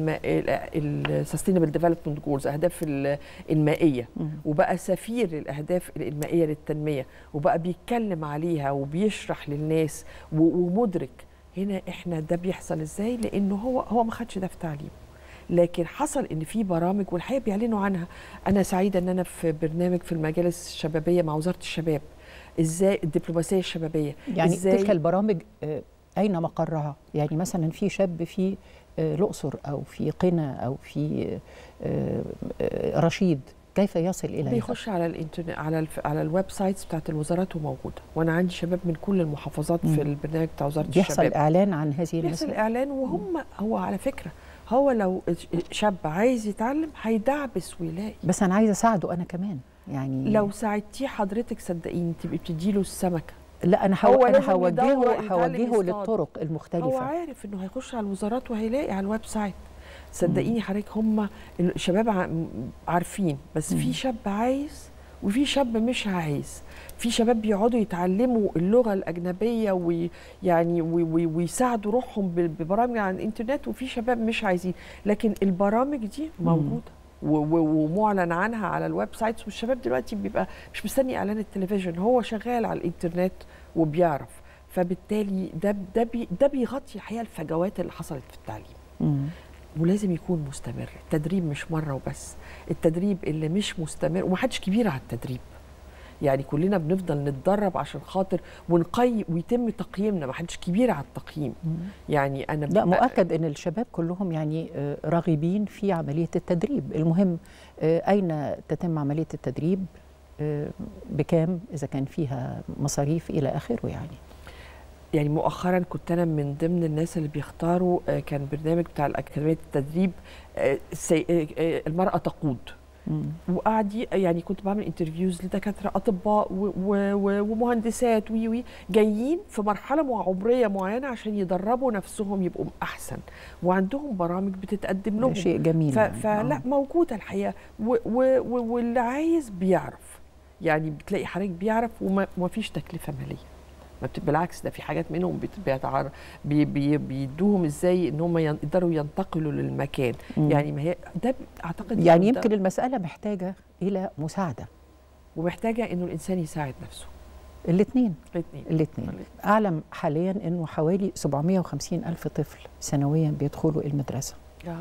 السستينبل ديفلوبمنت جولز اهداف المائيه مم. وبقى سفير الاهداف المائيه للتنميه وبقى بيتكلم عليها وبيشرح للناس و- ومدرك هنا احنا ده بيحصل ازاي لانه هو هو ما خدش ده في تعليمه لكن حصل ان في برامج والحقيقه بيعلنوا عنها انا سعيده ان انا في برنامج في المجالس الشبابيه مع وزاره الشباب ازاي الدبلوماسيه الشبابيه يعني إزاي تلك البرامج آه، أين مقرها؟ يعني مثلا في شاب في آه، الأقصر أو في قنا أو في آه، آه، رشيد كيف يصل إليها؟ بيخش على الانترنت على الف... على الويب سايتس بتاعت الوزارات وموجوده وانا عندي شباب من كل المحافظات مم. في البرنامج بتاع وزاره بيحصل الشباب إعلان عن هذه بيحصل المسألة؟ اعلان وهم هو على فكره هو لو شاب عايز يتعلم هيدعبس ويلاقي بس أنا عايزة أساعده أنا كمان يعني لو ساعدتيه حضرتك صدقيني تبقي بتديله السمكه لا أنا هو هو أنا لازم يدور هوجهه يتعلم هوجهه يصطاد. للطرق هو المختلفة عارف انه هيخش على الوزارات وهيلاقي على الويب سايت صدقيني حضرتك هم الشباب ع- عارفين بس في شاب عايز وفي شاب مش عايز في شباب بيقعدوا يتعلموا اللغه الاجنبيه ويعني وي- وي- ويساعدوا روحهم ب- ببرامج على الانترنت وفي شباب مش عايزين لكن البرامج دي موجوده و- و- ومعلن عنها على الويب سايتس والشباب دلوقتي بيبقى مش مستني اعلان التلفزيون هو شغال على الانترنت وبيعرف فبالتالي ده ده بي ده بيغطي الحقيقه الفجوات اللي حصلت في التعليم مم. ولازم يكون مستمر التدريب مش مره وبس التدريب اللي مش مستمر ومحدش كبير على التدريب يعني كلنا بنفضل نتدرب عشان خاطر ونقيم ويتم تقييمنا ما حدش كبير على التقييم يعني انا لا ببقى- مؤكد ان الشباب كلهم يعني آه، راغبين في عمليه التدريب المهم آه، اين تتم عمليه التدريب آه، بكام اذا كان فيها مصاريف الى اخره يعني يعني مؤخرا كنت انا من ضمن الناس اللي بيختاروا آه، كان برنامج بتاع الاكاديميه التدريب آه، سي- آه، آه، المراه تقود مم. وقعد ي- يعني كنت بعمل انترفيوز لدكاتره اطباء و- و- و- ومهندسات وي وي جايين في مرحله مع- عمريه معينه عشان يدربوا نفسهم يبقوا احسن وعندهم برامج بتتقدم ده لهم شيء جميل ف- يعني. فلا آه. موجوده الحقيقه و- و- و- واللي عايز بيعرف يعني بتلاقي حضرتك بيعرف وما وما فيش تكلفه ماليه ما بت- بالعكس ده في حاجات منهم بت- بيتعر بي بي بيدوهم ازاي ان هم ين- يقدروا ينتقلوا للمكان مم. يعني ما هي ده ب- اعتقد يعني إنه ده- يمكن المساله محتاجه الى مساعده ومحتاجه انه الانسان يساعد نفسه الاثنين الاثنين الاثنين اعلم حاليا انه حوالي 750 الف طفل سنويا بيدخلوا المدرسه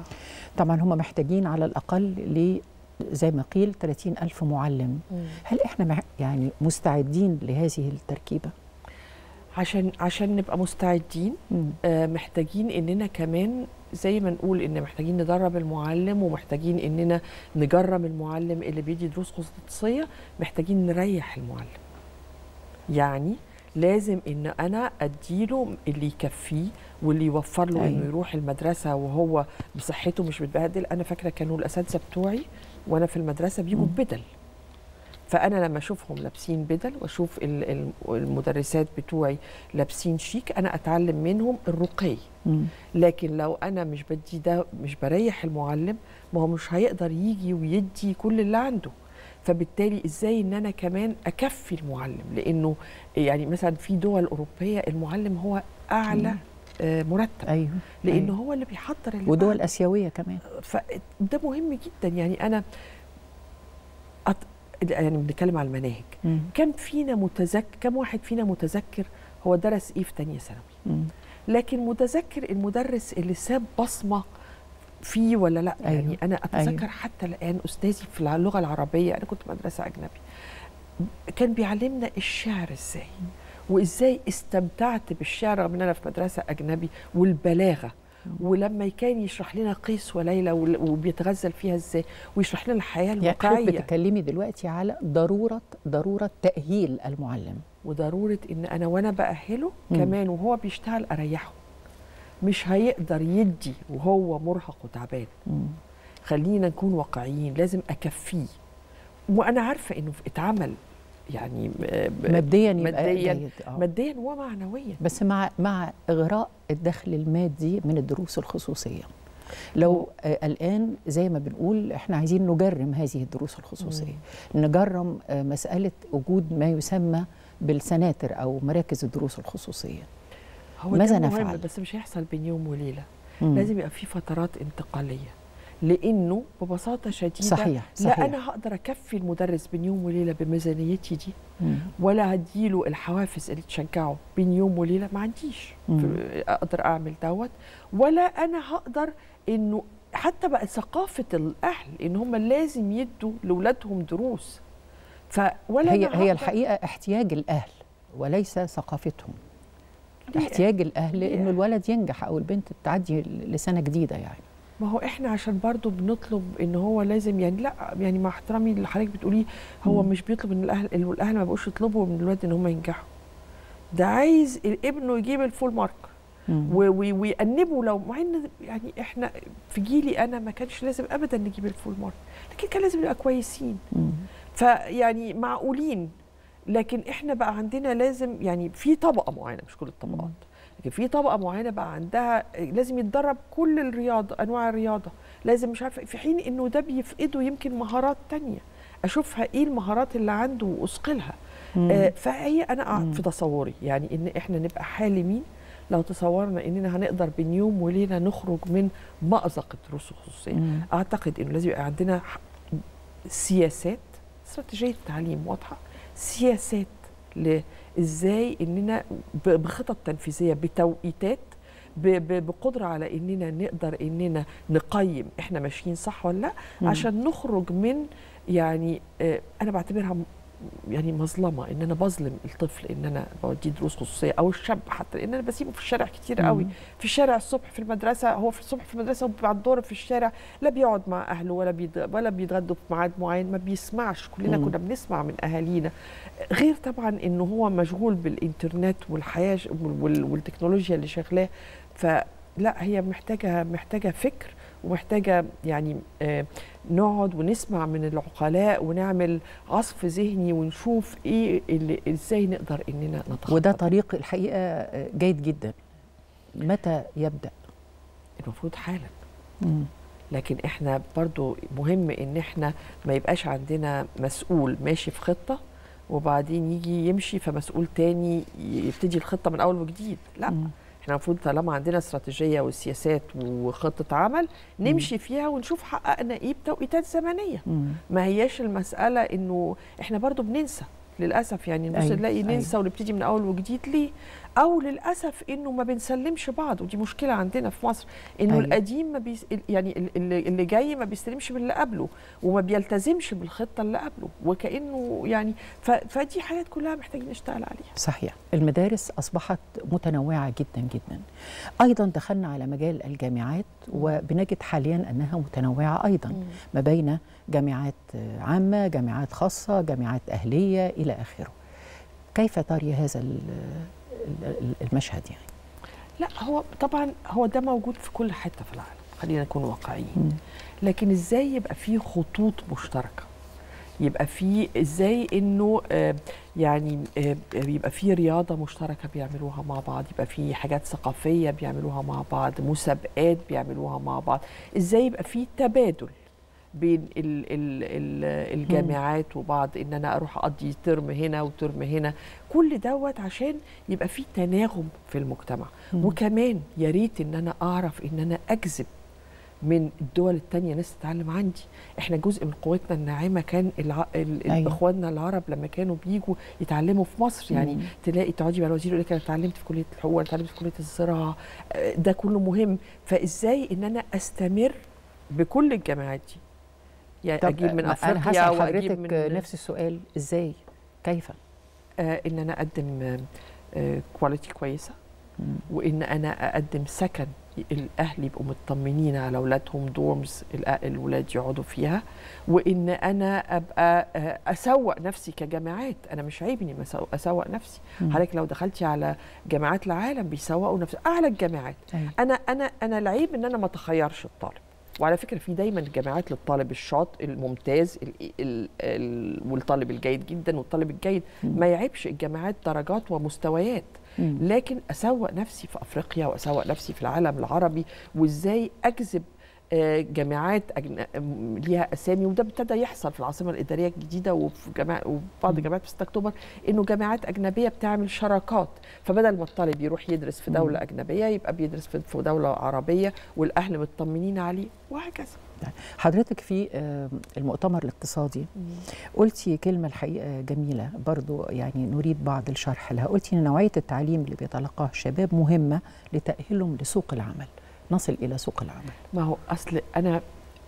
طبعا هم محتاجين على الاقل ل زي ما قيل 30 ألف معلم هل إحنا مع يعني مستعدين لهذه التركيبة؟ عشان عشان نبقى مستعدين مم. آه، محتاجين اننا كمان زي ما نقول ان محتاجين ندرب المعلم ومحتاجين اننا نجرم المعلم اللي بيدي دروس خصوصيه محتاجين نريح المعلم يعني لازم ان انا اديله اللي يكفيه واللي يوفر له أيوة. انه يروح المدرسه وهو بصحته مش متبهدل انا فاكره كانوا الاساتذه بتوعي وانا في المدرسه بيجوا مم. بدل فانا لما اشوفهم لابسين بدل واشوف ال- ال- المدرسات بتوعي لابسين شيك انا اتعلم منهم الرقي مم. لكن لو انا مش بدي ده مش بريح المعلم ما هو مش هيقدر يجي ويدي كل اللي عنده فبالتالي ازاي ان انا كمان اكفي المعلم لانه يعني مثلا في دول اوروبيه المعلم هو اعلى آه، مرتب أيوه لانه أيوه. هو اللي بيحضر اللي ودول بعده. آسيوية كمان فده مهم جدا يعني انا أط... يعني بنتكلم على المناهج مم. كم فينا متذكر كم واحد فينا متذكر هو درس ايه في تانية ثانوي مم. لكن متذكر المدرس اللي ساب بصمه فيه ولا لا أيوه. يعني انا اتذكر أيوه. حتى الان استاذي في اللغه العربيه انا كنت مدرسه اجنبي كان بيعلمنا الشعر ازاي وازاي استمتعت بالشعر رغم ان انا في مدرسه اجنبي والبلاغه ولما كان يشرح لنا قيس وليلى وال- وبيتغزل فيها ازاي ويشرح لنا الحياه يعني حضرتك الواقعيه بتتكلمي دلوقتي على ضرورة ضرورة تأهيل المعلم وضروره ان انا وانا باهله مم. كمان وهو بيشتغل اريحه مش هيقدر يدي وهو مرهق وتعبان مم. خلينا نكون واقعيين لازم اكفيه وانا عارفه انه اتعمل يعني ب- ب- ماديا يبقى ماديا جيد آه. ماديا ومعنويا بس مع مع اغراء الدخل المادي من الدروس الخصوصيه لو آه الان زي ما بنقول احنا عايزين نجرم هذه الدروس الخصوصيه نجرم آه مساله وجود ما يسمى بالسناتر او مراكز الدروس الخصوصيه هو ماذا ده مهم نفعل؟ بس مش هيحصل بين يوم وليله مم. لازم يبقى في فترات انتقاليه لانه ببساطه شديده صحيح صحيح لا انا هقدر اكفي المدرس بين يوم وليله بميزانيتي دي مم. ولا هديله الحوافز اللي تشجعه بين يوم وليله ما عنديش مم. ف- اقدر اعمل دوت ولا انا هقدر انه حتى بقى ثقافه الاهل ان هم لازم يدوا لاولادهم دروس ف ولا هي أنا هي هقدر- الحقيقه احتياج الاهل وليس ثقافتهم ليه؟ احتياج الاهل ليه؟ انه الولد ينجح او البنت تعدي لسنه جديده يعني ما هو احنا عشان برضو بنطلب ان هو لازم يعني لا يعني مع احترامي اللي حضرتك بتقوليه هو مم. مش بيطلب ان الاهل إن الاهل ما بقوش يطلبوا من الولاد ان هم ينجحوا ده عايز ابنه يجيب الفول مارك مم. و- و- ويأنبوا لو مع ان يعني احنا في جيلي انا ما كانش لازم ابدا نجيب الفول مارك لكن كان لازم نبقى كويسين مم. فيعني معقولين لكن احنا بقى عندنا لازم يعني في طبقه معينه مش كل الطبقات لكن في طبقه معينه بقى عندها لازم يتدرب كل الرياضه انواع الرياضه لازم مش عارفه في حين انه ده بيفقده يمكن مهارات تانية اشوفها ايه المهارات اللي عنده واثقلها مم. آه فهي انا قاعد مم. في تصوري يعني ان احنا نبقى حالمين لو تصورنا اننا هنقدر بين يوم وليله نخرج من مأزق الدروس الخصوصيه مم. اعتقد انه لازم يبقى عندنا ح- سياسات استراتيجيه تعليم واضحه سياسات ازاي اننا ب- بخطط تنفيذيه بتوقيتات ب- ب- بقدره على اننا نقدر اننا نقيم احنا ماشيين صح ولا لا مم. عشان نخرج من يعني آه، انا بعتبرها م- يعني مظلمه ان انا بظلم الطفل ان انا بوديه دروس خصوصيه او الشاب حتى لان انا بسيبه في الشارع كتير قوي مم. في الشارع الصبح في المدرسه هو في الصبح في المدرسه وبعد الظهر في الشارع لا بيقعد مع اهله ولا بيد... ولا بيتغدوا في ميعاد معين ما بيسمعش كلنا مم. كنا بنسمع من اهالينا غير طبعا انه هو مشغول بالانترنت والحياه ش- وال... والتكنولوجيا اللي شغلاه فلا هي محتاجه محتاجه فكر ومحتاجه يعني آه نقعد ونسمع من العقلاء ونعمل عصف ذهني ونشوف ايه اللي ازاي نقدر اننا نتخطى وده ده. طريق الحقيقه جيد جدا متى يبدا المفروض حالا مم. لكن احنا برضو مهم ان احنا ما يبقاش عندنا مسؤول ماشي في خطة وبعدين يجي يمشي فمسؤول تاني يبتدي الخطة من اول وجديد لا مم. احنا المفروض طالما عندنا استراتيجية وسياسات وخطة عمل نمشي فيها ونشوف حققنا ايه بتوقيتات زمنية مم. ما هياش المسألة انه احنا برضو بننسى للأسف يعني نبص أيوة، نلاقي أيوة. ننسى ونبتدي من أول وجديد ليه؟ أو للأسف إنه ما بنسلمش بعض ودي مشكلة عندنا في مصر إنه أيوة. القديم ما بيس يعني ال- اللي, اللي جاي ما بيستلمش باللي قبله وما بيلتزمش بالخطة اللي قبله وكأنه يعني ف فدي حاجات كلها محتاجين نشتغل عليها صحيح المدارس أصبحت متنوعة جدا جدا أيضا دخلنا على مجال الجامعات وبنجد حاليا أنها متنوعة أيضا ما بين جامعات عامة جامعات خاصة جامعات أهلية إلى آخره كيف تري هذا ال- ال- المشهد يعني لا هو طبعا هو ده موجود في كل حتة في العالم خلينا نكون واقعيين مم. لكن ازاي يبقى في خطوط مشتركه يبقى في ازاي انه آه، يعني آه، يبقى في رياضه مشتركه بيعملوها مع بعض يبقى في حاجات ثقافيه بيعملوها مع بعض مسابقات بيعملوها مع بعض ازاي يبقى في تبادل بين ال ال ال الجامعات وبعض ان انا اروح اقضي ترم هنا وترم هنا كل دوت عشان يبقى في تناغم في المجتمع مم. وكمان يا ريت ان انا اعرف ان انا اجذب من الدول التانية ناس تتعلم عندي احنا جزء من قوتنا الناعمة كان الع... ال... أيوة. أيوة. اخواننا العرب لما كانوا بيجوا يتعلموا في مصر يعني مم. تلاقي تقعدي مع الوزير يقول لك انا اتعلمت في كلية الحقوق انا اتعلمت في كلية الزراعة آه، ده كله مهم فازاي ان انا استمر بكل الجامعات دي يعني اجيب من أنا افريقيا هسأل واجيب حضرتك من نفس السؤال إزاي كيف آه ان انا اقدم كواليتي كويسه مم. وان انا اقدم سكن الاهل يبقوا مطمنين على اولادهم دورمز الأ- الولاد يقعدوا فيها وان انا ابقى آه، اسوق نفسي كجامعات انا مش عيب اني مسو- اسوق نفسي مم. حضرتك لو دخلتي على جامعات العالم بيسوقوا نفس اعلى الجامعات أيوة. انا انا انا العيب ان انا ما اتخيرش الطالب وعلى فكره في دايما جامعات للطالب الشاطر الممتاز ال ال ال والطالب الجيد جدا والطالب الجيد ما يعيبش الجامعات درجات ومستويات مم. لكن اسوق نفسي في افريقيا واسوق نفسي في العالم العربي وازاي اجذب آه، جامعات أجن... آم، ليها اسامي وده ابتدى يحصل في العاصمه الاداريه الجديده وفي جامع وبعض الجامعات في 6 اكتوبر انه جامعات اجنبيه بتعمل شراكات فبدل ما الطالب يروح يدرس في دوله اجنبيه يبقى بيدرس في في دوله عربيه والاهل مطمنين عليه وهكذا حضرتك في آه، المؤتمر الاقتصادي قلتي كلمة الحقيقة جميلة برضو يعني نريد بعض الشرح لها قلتي إن نوعية التعليم اللي بيتلقاه الشباب مهمة لتأهيلهم لسوق العمل نصل إلى سوق العمل ما هو اصل انا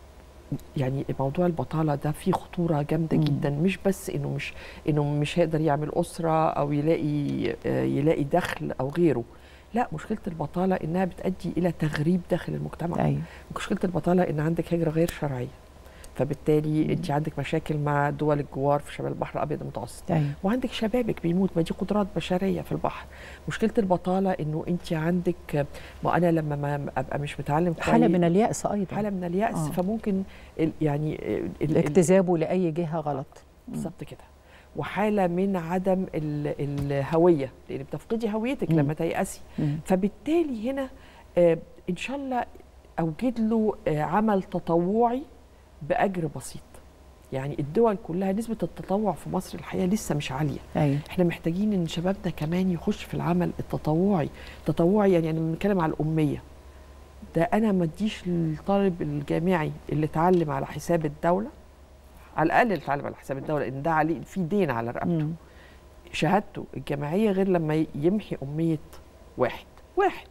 يعني موضوع البطاله ده فيه خطوره جامده مم. جدا مش بس انه مش انه مش هيقدر يعمل اسره او يلاقي آه، يلاقي دخل او غيره لا مشكله البطاله انها بتؤدي الى تغريب داخل المجتمع أيوة مشكله البطاله ان عندك هجره غير شرعيه فبالتالي انت عندك مشاكل مع دول الجوار في شمال البحر الابيض المتوسط أيوة وعندك شبابك بيموت ما دي قدرات بشريه في البحر مشكله البطاله انه انت عندك ما انا لما ما ابقى مش متعلم حالة كويس- من اليأس أيضا حاله من الياس آه. آه. فممكن ال يعني ال- ال- الاجتذاب لأي جهة غلط بالظبط كده وحاله من عدم ال- الهويه لان بتفقدي هويتك مم. لما تيأسي مم. فبالتالي هنا آه ان شاء الله اوجد له آه عمل تطوعي باجر بسيط يعني الدول كلها نسبه التطوع في مصر الحقيقه لسه مش عاليه أيوة احنا محتاجين ان شبابنا كمان يخش في العمل التطوعي تطوعي يعني انا بنتكلم على الاميه ده انا ما اديش للطالب الجامعي اللي اتعلم على حساب الدوله على الاقل اللي اتعلم على حساب الدوله ان ده عليه في دين على رقبته مم. شهادته الجامعيه غير لما يمحي اميه واحد واحد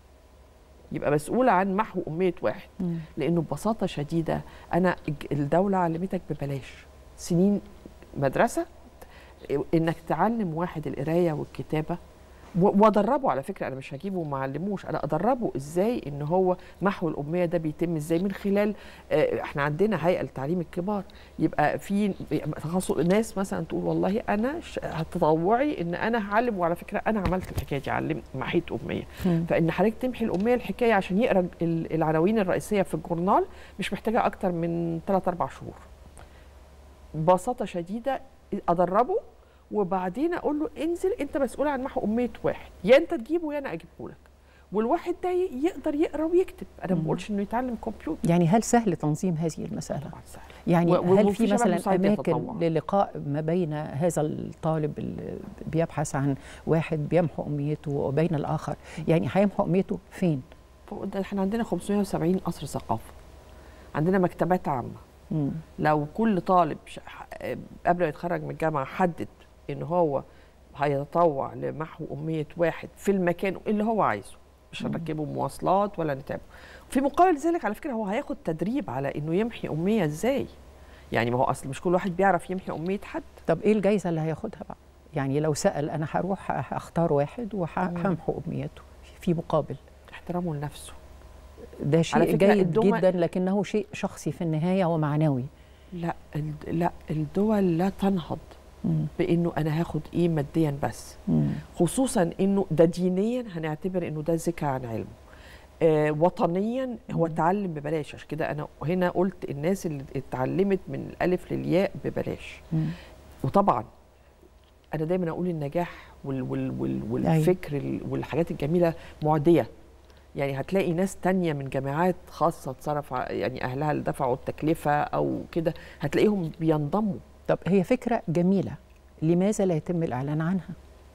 يبقى مسؤول عن محو اميه واحد مم. لانه ببساطه شديده انا الج- الدوله علمتك ببلاش سنين مدرسه انك تعلم واحد القرايه والكتابه و- وادربه على فكره انا مش هجيبه وما علموش انا ادربه ازاي ان هو محو الاميه ده بيتم ازاي من خلال آه، احنا عندنا هيئه لتعليم الكبار يبقى في تخصص ناس مثلا تقول والله انا ش- تطوعي ان انا هعلم وعلى فكره انا عملت الحكايه دي علمت محيت اميه مم. فان حضرتك تمحي الاميه الحكايه عشان يقرا ال- العناوين الرئيسيه في الجورنال مش محتاجه اكتر من 3 4 شهور ببساطه شديده ادربه وبعدين اقول له انزل انت مسؤول عن محو اميه واحد يا انت تجيبه يا انا اجيبه لك والواحد ده ي- يقدر يقرا ويكتب انا ما مم. بقولش انه يتعلم كمبيوتر يعني هل سهل تنظيم هذه المسألة؟ طبعا سهل يعني و- هل وفي في شباب مثلا مساعد اماكن يتطوع. للقاء ما بين هذا الطالب اللي بيبحث عن واحد بيمحو امنيته وبين الاخر يعني هيمحو امنيته فين فوق ده احنا عندنا 570 قصر ثقافه عندنا مكتبات عامه مم. لو كل طالب ش- ح- قبل ما يتخرج من الجامعه حدد ان هو هيتطوع لمحو اميه واحد في المكان اللي هو عايزه مش هنركبه مواصلات ولا نتعبه في مقابل ذلك على فكره هو هياخد تدريب على انه يمحي اميه ازاي يعني ما هو اصل مش كل واحد بيعرف يمحي اميه حد طب ايه الجايزه اللي هياخدها بقى يعني لو سال انا هروح اختار واحد وهمحو امنيته في مقابل احترامه لنفسه ده على شيء فكرة جيد الدول- جدا لكنه شيء شخصي في النهايه ومعنوي لا ال- لا الدول لا تنهض مم. بانه انا هاخد ايه ماديا بس مم. خصوصا انه ده دينيا هنعتبر انه ده ذكى عن علمه آه وطنيا هو تعلم ببلاش عشان كده انا هنا قلت الناس اللي اتعلمت من الالف للياء ببلاش مم. وطبعا انا دايما اقول النجاح وال وال وال والفكر ال- والحاجات الجميله معديه يعني هتلاقي ناس تانية من جامعات خاصة اتصرف ع- يعني أهلها اللي دفعوا التكلفة أو كده هتلاقيهم بينضموا طب هي فكره جميله لماذا لا يتم الاعلان عنها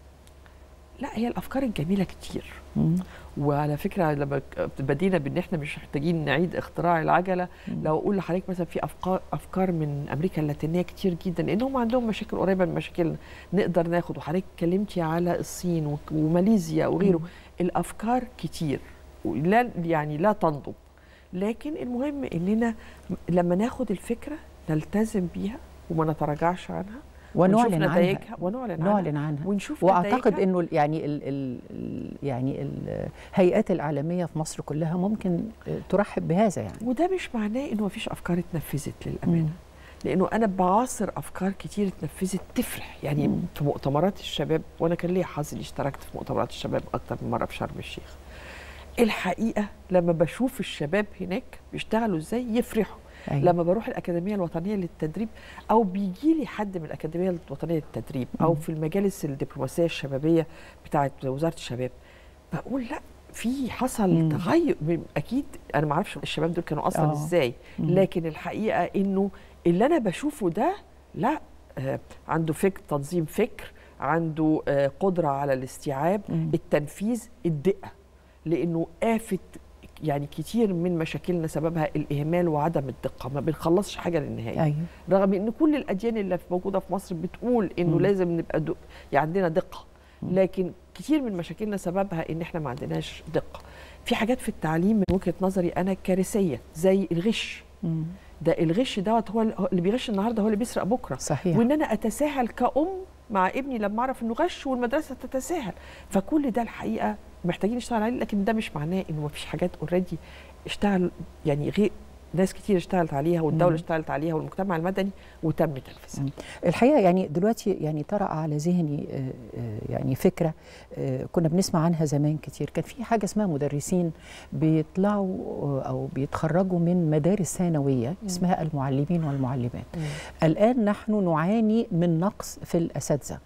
لا هي الأفكار الجميلة كتير مم. وعلى فكره لما ك- بدينا بان احنا مش محتاجين نعيد اختراع العجله مم. لو اقول لحضرتك مثلا في افكار افكار من امريكا اللاتينيه كتير جدا لان هم عندهم مشاكل قريبه من مشاكلنا نقدر ناخد وحضرتك اتكلمتي على الصين وك- وماليزيا وغيره مم. الافكار كتير لا يعني لا تنضب لكن المهم اننا م- لما ناخد الفكره نلتزم بيها وما نتراجعش عنها ونشوف ونعلن عنها نتائجها ونعلن عنها نعلن عنها ونشوف واعتقد نتائجها. انه ال- يعني ال ال ال يعني الهيئات الاعلاميه في مصر كلها ممكن ترحب بهذا يعني وده مش معناه انه مفيش افكار اتنفذت للامانه لانه انا بعاصر افكار كتير اتنفذت تفرح يعني مم. في مؤتمرات الشباب وانا كان ليا حظ اني اشتركت في مؤتمرات الشباب اكتر من مره في شرم الشيخ الحقيقه لما بشوف الشباب هناك بيشتغلوا ازاي يفرحوا أيوة. لما بروح الاكاديميه الوطنيه للتدريب او بيجي لي حد من الاكاديميه الوطنيه للتدريب او مم. في المجالس الدبلوماسيه الشبابيه بتاعه وزاره الشباب بقول لا في حصل مم. تغير م- اكيد انا ما اعرفش الشباب دول كانوا اصلا آه. ازاي مم. لكن الحقيقه انه اللي انا بشوفه ده لا آه عنده فكر تنظيم فكر عنده آه قدره على الاستيعاب مم. التنفيذ الدقه لانه آفة يعني كتير من مشاكلنا سببها الإهمال وعدم الدقة ما بنخلصش حاجة للنهاية ايوه رغم ان كل الاديان اللي موجوده في مصر بتقول انه مم. لازم نبقى دق... يعني عندنا دقه مم. لكن كتير من مشاكلنا سببها ان احنا ما عندناش دقه في حاجات في التعليم من وجهه نظري انا كارثيه زي الغش مم. ده الغش دوت هو اللي بيغش النهارده هو اللي بيسرق بكره صحيح وان انا اتساهل كأم مع ابني لما اعرف انه غش والمدرسه تتساهل فكل ده الحقيقه محتاجين نشتغل عليه لكن ده مش معناه انه ما فيش حاجات اوريدي اشتغل يعني غير ناس كتير اشتغلت عليها والدوله مم. اشتغلت عليها والمجتمع المدني وتم تنفيذها الحقيقه يعني دلوقتي يعني طرأ على ذهني آه، آه، يعني فكره آه، كنا بنسمع عنها زمان كتير كان في حاجه اسمها مدرسين بيطلعوا آه، او بيتخرجوا من مدارس ثانويه اسمها المعلمين والمعلمات الان نحن نعاني من نقص في الاساتذه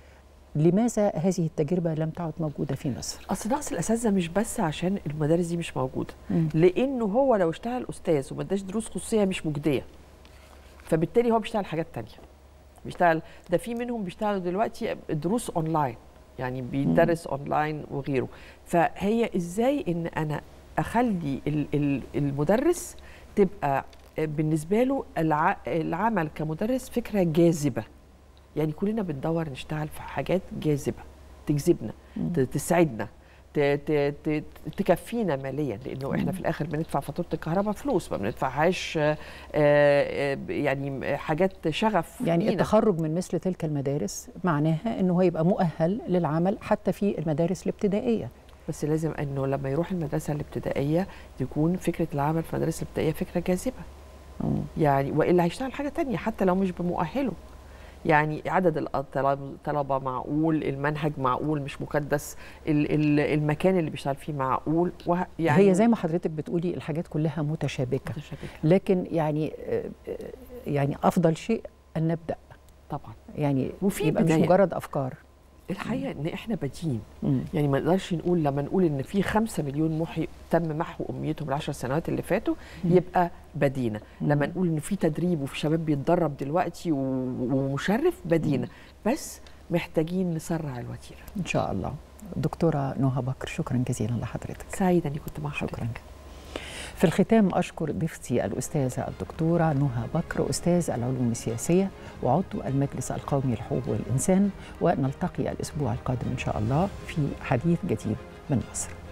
لماذا هذه التجربه لم تعد موجوده في مصر اصل نقص الاساتذه مش بس عشان المدارس دي مش موجوده مم. لانه هو لو اشتغل استاذ وما اداش دروس خصوصيه مش مجديه فبالتالي هو بيشتغل حاجات تانية بيشتغل ده في منهم بيشتغلوا دلوقتي دروس اونلاين يعني بيدرس اونلاين وغيره فهي ازاي ان انا اخلي ال- ال- المدرس تبقى بالنسبه له الع- العمل كمدرس فكره جاذبه يعني كلنا بندور نشتغل في حاجات جاذبه تجذبنا مم. ت- تسعدنا ت- ت- ت- تكفينا ماليا لانه احنا في الاخر بندفع فاتوره الكهرباء فلوس ما بندفعهاش آه، آه، يعني حاجات شغف يعني لينا. التخرج من مثل تلك المدارس معناها انه هو يبقى مؤهل للعمل حتى في المدارس الابتدائيه بس لازم انه لما يروح المدرسه الابتدائيه تكون فكره العمل في المدرسه الابتدائيه فكره جاذبه مم. يعني والا هيشتغل حاجه تانية حتى لو مش بمؤهله يعني عدد الطلاب- الطلبه معقول المنهج معقول مش مكدس ال- ال- المكان اللي بيشتغل فيه معقول وه- يعني هي زي ما حضرتك بتقولي الحاجات كلها متشابكه متشابكة. لكن يعني آه، آه، يعني افضل شيء ان نبدا طبعا يعني وفي يبقى مش بداية. مجرد افكار الحقيقه ان احنا بادين مم. يعني ما نقدرش نقول لما نقول ان في خمسة مليون محي تم محو امنيتهم العشر سنوات اللي فاتوا مم. يبقى بدينا مم. لما نقول ان في تدريب وفي شباب بيتدرب دلوقتي و- ومشرف بدينا بس محتاجين نسرع الوتيره ان شاء الله دكتوره نهى بكر شكرا جزيلا لحضرتك سعيده اني كنت مع حضرتك شكرا في الختام أشكر ضيفتي الأستاذة الدكتورة نهى بكر أستاذ العلوم السياسية وعضو المجلس القومي لحقوق الإنسان ونلتقي الأسبوع القادم إن شاء الله في حديث جديد من مصر